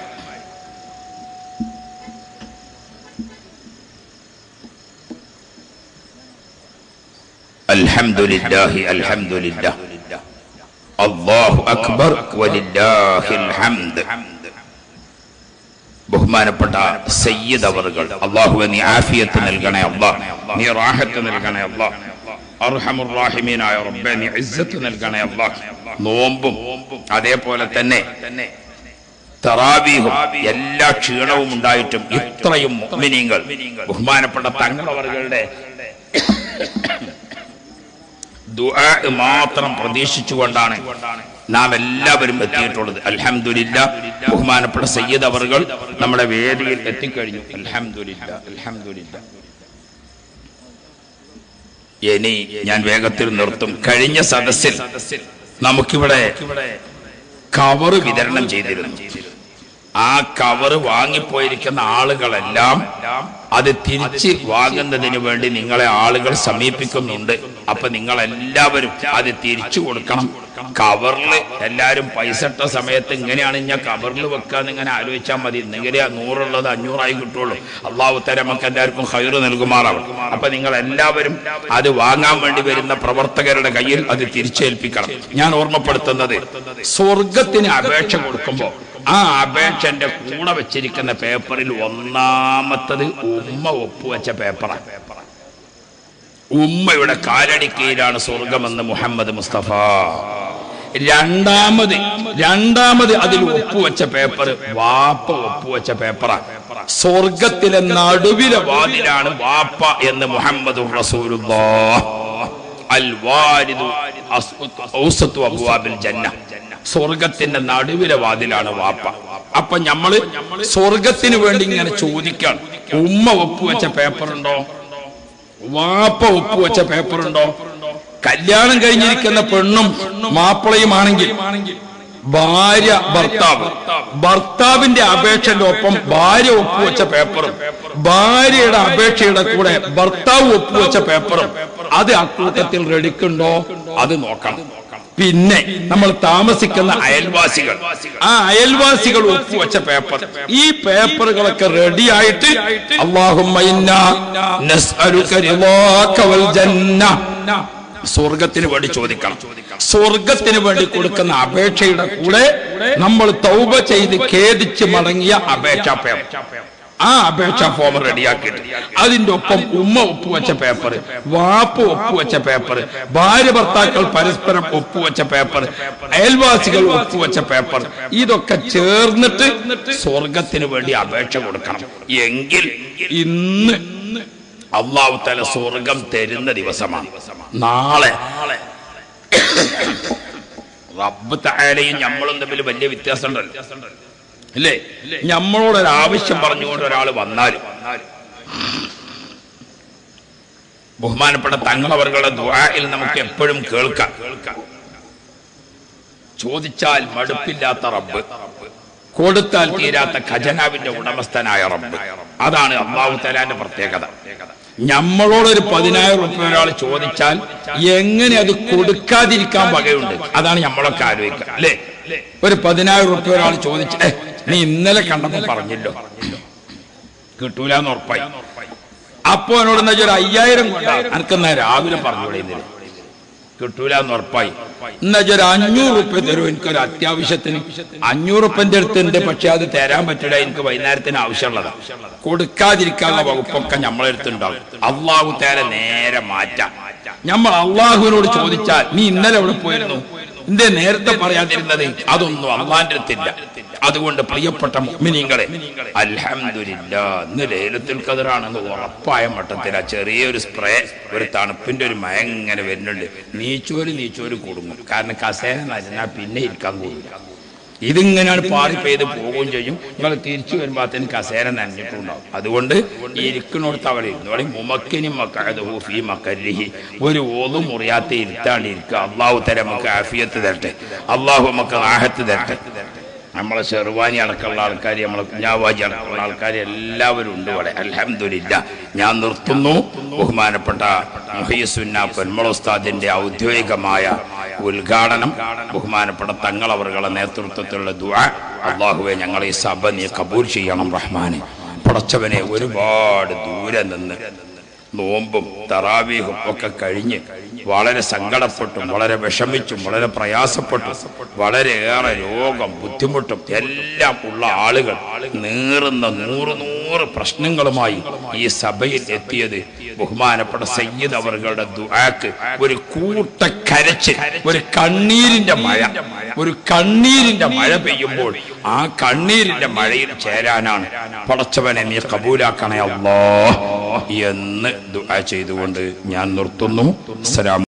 الحمد لله الحمد لله الله أكبر ولله الحمد ബഹുമാനപ്പെട്ട സയ്യിദ് അവറുകൾ അള്ളാഹുവെ നീ ആഫിയത്ത് നൽകണേ അള്ളാഹ് നീ റാഹത്ത് നൽകണേ അള്ളാഹ് അർഹമുറാഹിമീനായ റബ്ബെ നീ ഇസ്സത്ത് നൽകണേ അള്ളാഹ് നോമ്പും അതേപോലെ തന്നെ തറാവീഹും എല്ലാ ക്ഷീണവും ഉണ്ടായിട്ടും ഇത്രയും മുഅ്മിനീങ്ങൾ ബഹുമാനപ്പെട്ട തങ്ങളവറുകളുടെ ദുആ മാത്രം പ്രതീക്ഷിച്ചുകൊണ്ടാണ് നാം എല്ലാവരും എത്തിയിട്ടുള്ളത് അൽഹംദുലില്ല ബഹുമാനപ്പെട്ട സയ്യിദ് അവറുകൾ നമ്മുടെ വേദിയിൽ എത്തിക്കഴിഞ്ഞു അൽഹംദുലില്ല അൽഹംദുലില്ല ഇനി ഞാൻ വേഗത്തിൽ നിർത്തും കഴിഞ്ഞ സദസ്സിൽ നമുക്കിവിടെ കവറ് വിതരണം ചെയ്തിരുന്നു ആ കവറ് വാങ്ങിപ്പോയിരിക്കുന്ന ആളുകളെല്ലാം അത് തിരിച്ച് വാങ്ങുന്നതിന് വേണ്ടി നിങ്ങളെ ആളുകൾ സമീപിക്കുന്നുണ്ട് അപ്പൊ നിങ്ങൾ എല്ലാവരും അത് തിരിച്ചു കൊടുക്കണം കവറിൽ എല്ലാവരും പൈസ ഇട്ട സമയത്ത് ഇങ്ങനെയാണ് ഞാൻ കവറിൽ വെക്കാന്ന് ഇങ്ങനെ ആലോചിച്ചാൽ മതി എന്നെങ്കിലേ നൂറുള്ളത് അഞ്ഞൂറായി കിട്ടുള്ളൂ അള്ളാഹു തരം നമുക്ക് എല്ലാവർക്കും ഹൈറ് നൽകുമാറാവും അപ്പൊ നിങ്ങൾ എല്ലാവരും അത് വാങ്ങാൻ വേണ്ടി വരുന്ന പ്രവർത്തകരുടെ കയ്യിൽ അത് തിരിച്ചേൽപ്പിക്കണം ഞാൻ ഓർമ്മപ്പെടുത്തുന്നത് സ്വർഗത്തിന് അപേക്ഷ കൊടുക്കുമ്പോൾ ആ അപേക്ഷന്റെ കൂടെ വെച്ചിരിക്കുന്ന പേപ്പറിൽ ഒന്നാമത്തത് ഉമ്മ ഒപ്പുവെച്ച പേപ്പറാണ് ഉമ്മയുടെ കാലടിക്കീഴിലാണ് സ്വർഗമെന്ന് മുഹമ്മദ് മുസ്തഫ രണ്ടാമത് രണ്ടാമത് അതിൽ ഒപ്പുവെച്ച പേപ്പർ വാപ്പ ഒപ്പുവെച്ച പേപ്പറാണ് സ്വർഗത്തിലെ നടുവിലെ വാതിലാണ് വാപ്പ എന്ന് മുഹമ്മദ് അൽ വാരിദു ഔസത്തു അബ്വാബിൽ ജന്ന സ്വർഗത്തിന്റെ നടുവിലെ വാതിലാണ് വാപ്പ അപ്പൊ നമ്മള് സ്വർഗത്തിന് വേണ്ടി ഇങ്ങനെ ചോദിക്കാണ് ഉമ്മ ഒപ്പുവെച്ച പേപ്പറുണ്ടോ വാപ്പ ഒപ്പുവെച്ച പേപ്പറുണ്ടോ കല്യാണം കഴിഞ്ഞിരിക്കുന്ന പെണ്ണും മാപ്പിളയുമാണെങ്കിൽ ഭാര്യ ഭർത്താവ് ഭർത്താവിന്റെ അപേക്ഷയുടെ ഒപ്പം ഭാര്യ ഒപ്പുവെച്ച പേപ്പറും ഭാര്യയുടെ അപേക്ഷയുടെ കൂടെ ഭർത്താവ് ഒപ്പുവെച്ച പേപ്പറും അത് അക്കൂട്ടത്തിൽ റെഡിക്കുണ്ടോ അത് നോക്കണം പിന്നെ നമ്മൾ താമസിക്കുന്ന അയൽവാസികൾ ആ അയൽവാസികൾ ഒപ്പുവെച്ച പേപ്പർ ഈ പേപ്പറുകളൊക്കെ റെഡി ആയിട്ട് അള്ളാഹുമ്മ ഇന്നാ നസ്അലുക റിളാക വൽ ജന്ന സ്വർഗത്തിന് വേണ്ടി ചോദിക്കണം സ്വർഗത്തിന് വേണ്ടി കൊടുക്കുന്ന അപേക്ഷയുടെ കൂടെ നമ്മൾ തൗബ ചെയ്ത് ഖേദിച്ച് മടങ്ങിയ അപേക്ഷാ പേപ്പർ ആ അപേക്ഷാ ഫോം റെഡിയാക്കിയിട്ട് അതിന്റെ ഒപ്പം ഉമ്മ ഒപ്പുവെച്ച പേപ്പർ വാപ്പ് ഒപ്പുവെച്ച പേപ്പർ ഭാര്യ ഭർത്താക്കൾ പരസ്പരം ഒപ്പുവെച്ച പേപ്പർ അയൽവാസികൾ ഒപ്പുവെച്ച പേപ്പർ ഇതൊക്കെ ചേർന്നിട്ട് സ്വർഗത്തിന് വേണ്ടി അപേക്ഷ കൊടുക്കണം എങ്കിൽ ഇന്ന് അള്ളാഹു തല സ്വർഗം തരുന്ന ദിവസമാണ് നാളെ റബ്ബ് താഴെയും നമ്മളും തമ്മിൽ വലിയ വ്യത്യാസം ഉണ്ടല്ലോ ഇല്ലേ നമ്മളോട് ഒരു ആവശ്യം പറഞ്ഞുകൊണ്ട് ഒരാൾ വന്നാലും ബഹുമാനപ്പെട്ട തങ്ങളവരുടെ ദ്വായിൽ നമുക്ക് എപ്പോഴും കേൾക്കാം ചോദിച്ചാൽ മടുപ്പില്ലാത്ത റബ്ബ് കൊടുത്താൽ തീരാത്ത ഖജനാവിന്റെ ഉടമസ്ഥനായ റബ്ബ് അതാണ് അള്ളാഹു തലാന്റെ പ്രത്യേകത നമ്മളോടൊരു പതിനായിരം റുപ്യ ഒരാൾ ചോദിച്ചാൽ എങ്ങനെ അത് കൊടുക്കാതിരിക്കാൻ വകയുണ്ട് അതാണ് നമ്മളൊക്കെ ആലോചിക്കുക അല്ലേ ഒരു പതിനായിരം റുപ്യ ഒരാൾ ചോദിച്ച "ഏ, നീ ഇന്നലെ കണ്ടപ്പോ പറഞ്ഞല്ലോ കിട്ടൂല എന്ന് ഉറപ്പായി അപ്പോ എന്നോട് എന്താ ഒരു അയ്യായിരം കൊണ്ടാ എനിക്കെന്നാ രാവിലെ പറഞ്ഞൂടെ ഇന്നലെ കിട്ടൂല എന്ന് ഉറപ്പായി എന്നാ ഒരു അഞ്ഞൂറ് റുപ്യ തരൂ എനിക്കൊരു അത്യാവശ്യത്തിന് അഞ്ഞൂറ് റുപ്യന്റെ അടുത്തുണ്ട് പക്ഷെ അത് തരാൻ പറ്റില്ല എനിക്ക് വൈകുന്നേരത്തിന് ആവശ്യമുള്ളതാ കൊടുക്കാതിരിക്കാനുള്ള വകുപ്പൊക്കെ നമ്മളെടുത്തുണ്ടാവും അള്ളാഹു തേരെ നേരെ മാറ്റാം നമ്മൾ അള്ളാഹുവിനോട് ചോദിച്ചാൽ നീ ഇന്നലെ എവിടെ പോയിരുന്നു എന്തേ നേരത്തെ പറയാതിരുന്നത് അതൊന്നും അള്ളാന്റെ അടുത്തില്ല അതുകൊണ്ട് പ്രിയപ്പെട്ട മുഅ്മിനീങ്ങളെ അൽഹംദുലില്ലാ ഇന്ന് ലേലത്തിൽ കതിറാണെന്ന് ഉറപ്പായ മട്ടത്തിൽ ആ ചെറിയൊരു സ്പ്രേ ഒരു തണുപ്പിന്റെ ഒരു മയ ഇങ്ങനെ വരുന്നുണ്ട് നീച്ചോര് നീച്ചോര് കുടുങ്ങും കാരണം കസേര നരഞ്ഞാൽ പിന്നെ ഇരിക്കാൻ കൂടില്ല ഇതിങ്ങനെയാണ് പാറി പെയ്ത് പോവുകയും ചെയ്യും നിങ്ങൾ തിരിച്ചു വരുമ്പോഴത്തേന് കസേര നനഞ്ഞിട്ടുണ്ടാവും അതുകൊണ്ട് ഇരിക്കണോടത്ത് അവിടെ ഇരുന്നോളി മുമക്കിനും മക്കഴതഹു ഫീ മക്കരിഹി ഒരു ഓതും മുറിയാത്ത ഇരുത്താണ്ട് ഇരിക്കുക അള്ളാഹു തര നമുക്ക് ആഫിയത്ത് തരട്ടെ അള്ളാഹു നമുക്ക് ആഹത്ത് തരട്ടെ നമ്മളെ ഷെർവാനി അടക്കമുള്ള ആൾക്കാർ നമ്മളെ കുഞ്ഞാവാജി അടക്കമുള്ള ആൾക്കാർ എല്ലാവരും ഉണ്ട് ഇവിടെ അൽഹംദുലില്ല ഞാൻ നിർത്തുന്നു ബഹുമാനപ്പെട്ട മുഹയ്യസുന്ന പൊന്മളോസ്താദിന്റെ ഔദ്യോഗികമായ ഉദ്ഘാടനം ബഹുമാനപ്പെട്ട തങ്ങൾ അവരുടെ നേതൃത്വത്തിലുള്ള ദുആ അള്ളാഹുവെ ഞങ്ങൾ ഈ സഭ നീ കബൂൽ ചെയ്യണം റഹ്മാനെ പടച്ചവനെ ഒരുപാട് ദൂരെ നിന്ന് നോമ്പും തറാവീഹും ഒക്കെ കഴിഞ്ഞ് വളരെ സങ്കടപ്പെട്ടും വളരെ വിഷമിച്ചും വളരെ പ്രയാസപ്പെട്ടും വളരെയേറെ രോഗം ബുദ്ധിമുട്ടും എല്ലാം ഉള്ള ആളുകൾ നീറുന്ന നൂറ് നൂറ് പ്രശ്നങ്ങളുമായി ഈ സഭയിൽ എത്തിയത് ബഹുമാനപ്പെട്ട സയ്യിദ് അവர்களுടെ ദുആക്ക് ഒരു കൂട്ട കരച്ച് ഒരു കണ്ണീരിന്റെ മഴ ഒരു കണ്ണീരിന്റെ മഴ പെയ്യുമ്പോൾ ആ കണ്ണീരിന്റെ മഴയിൽ ചേരാനാണ് പടച്ചവനെ നീ കബൂലാക്കണേ അല്ലോ എന്ന് ദുആ ചെയ്തുകൊണ്ട് ഞാൻ നിർത്തുന്നു അസ്സലാമു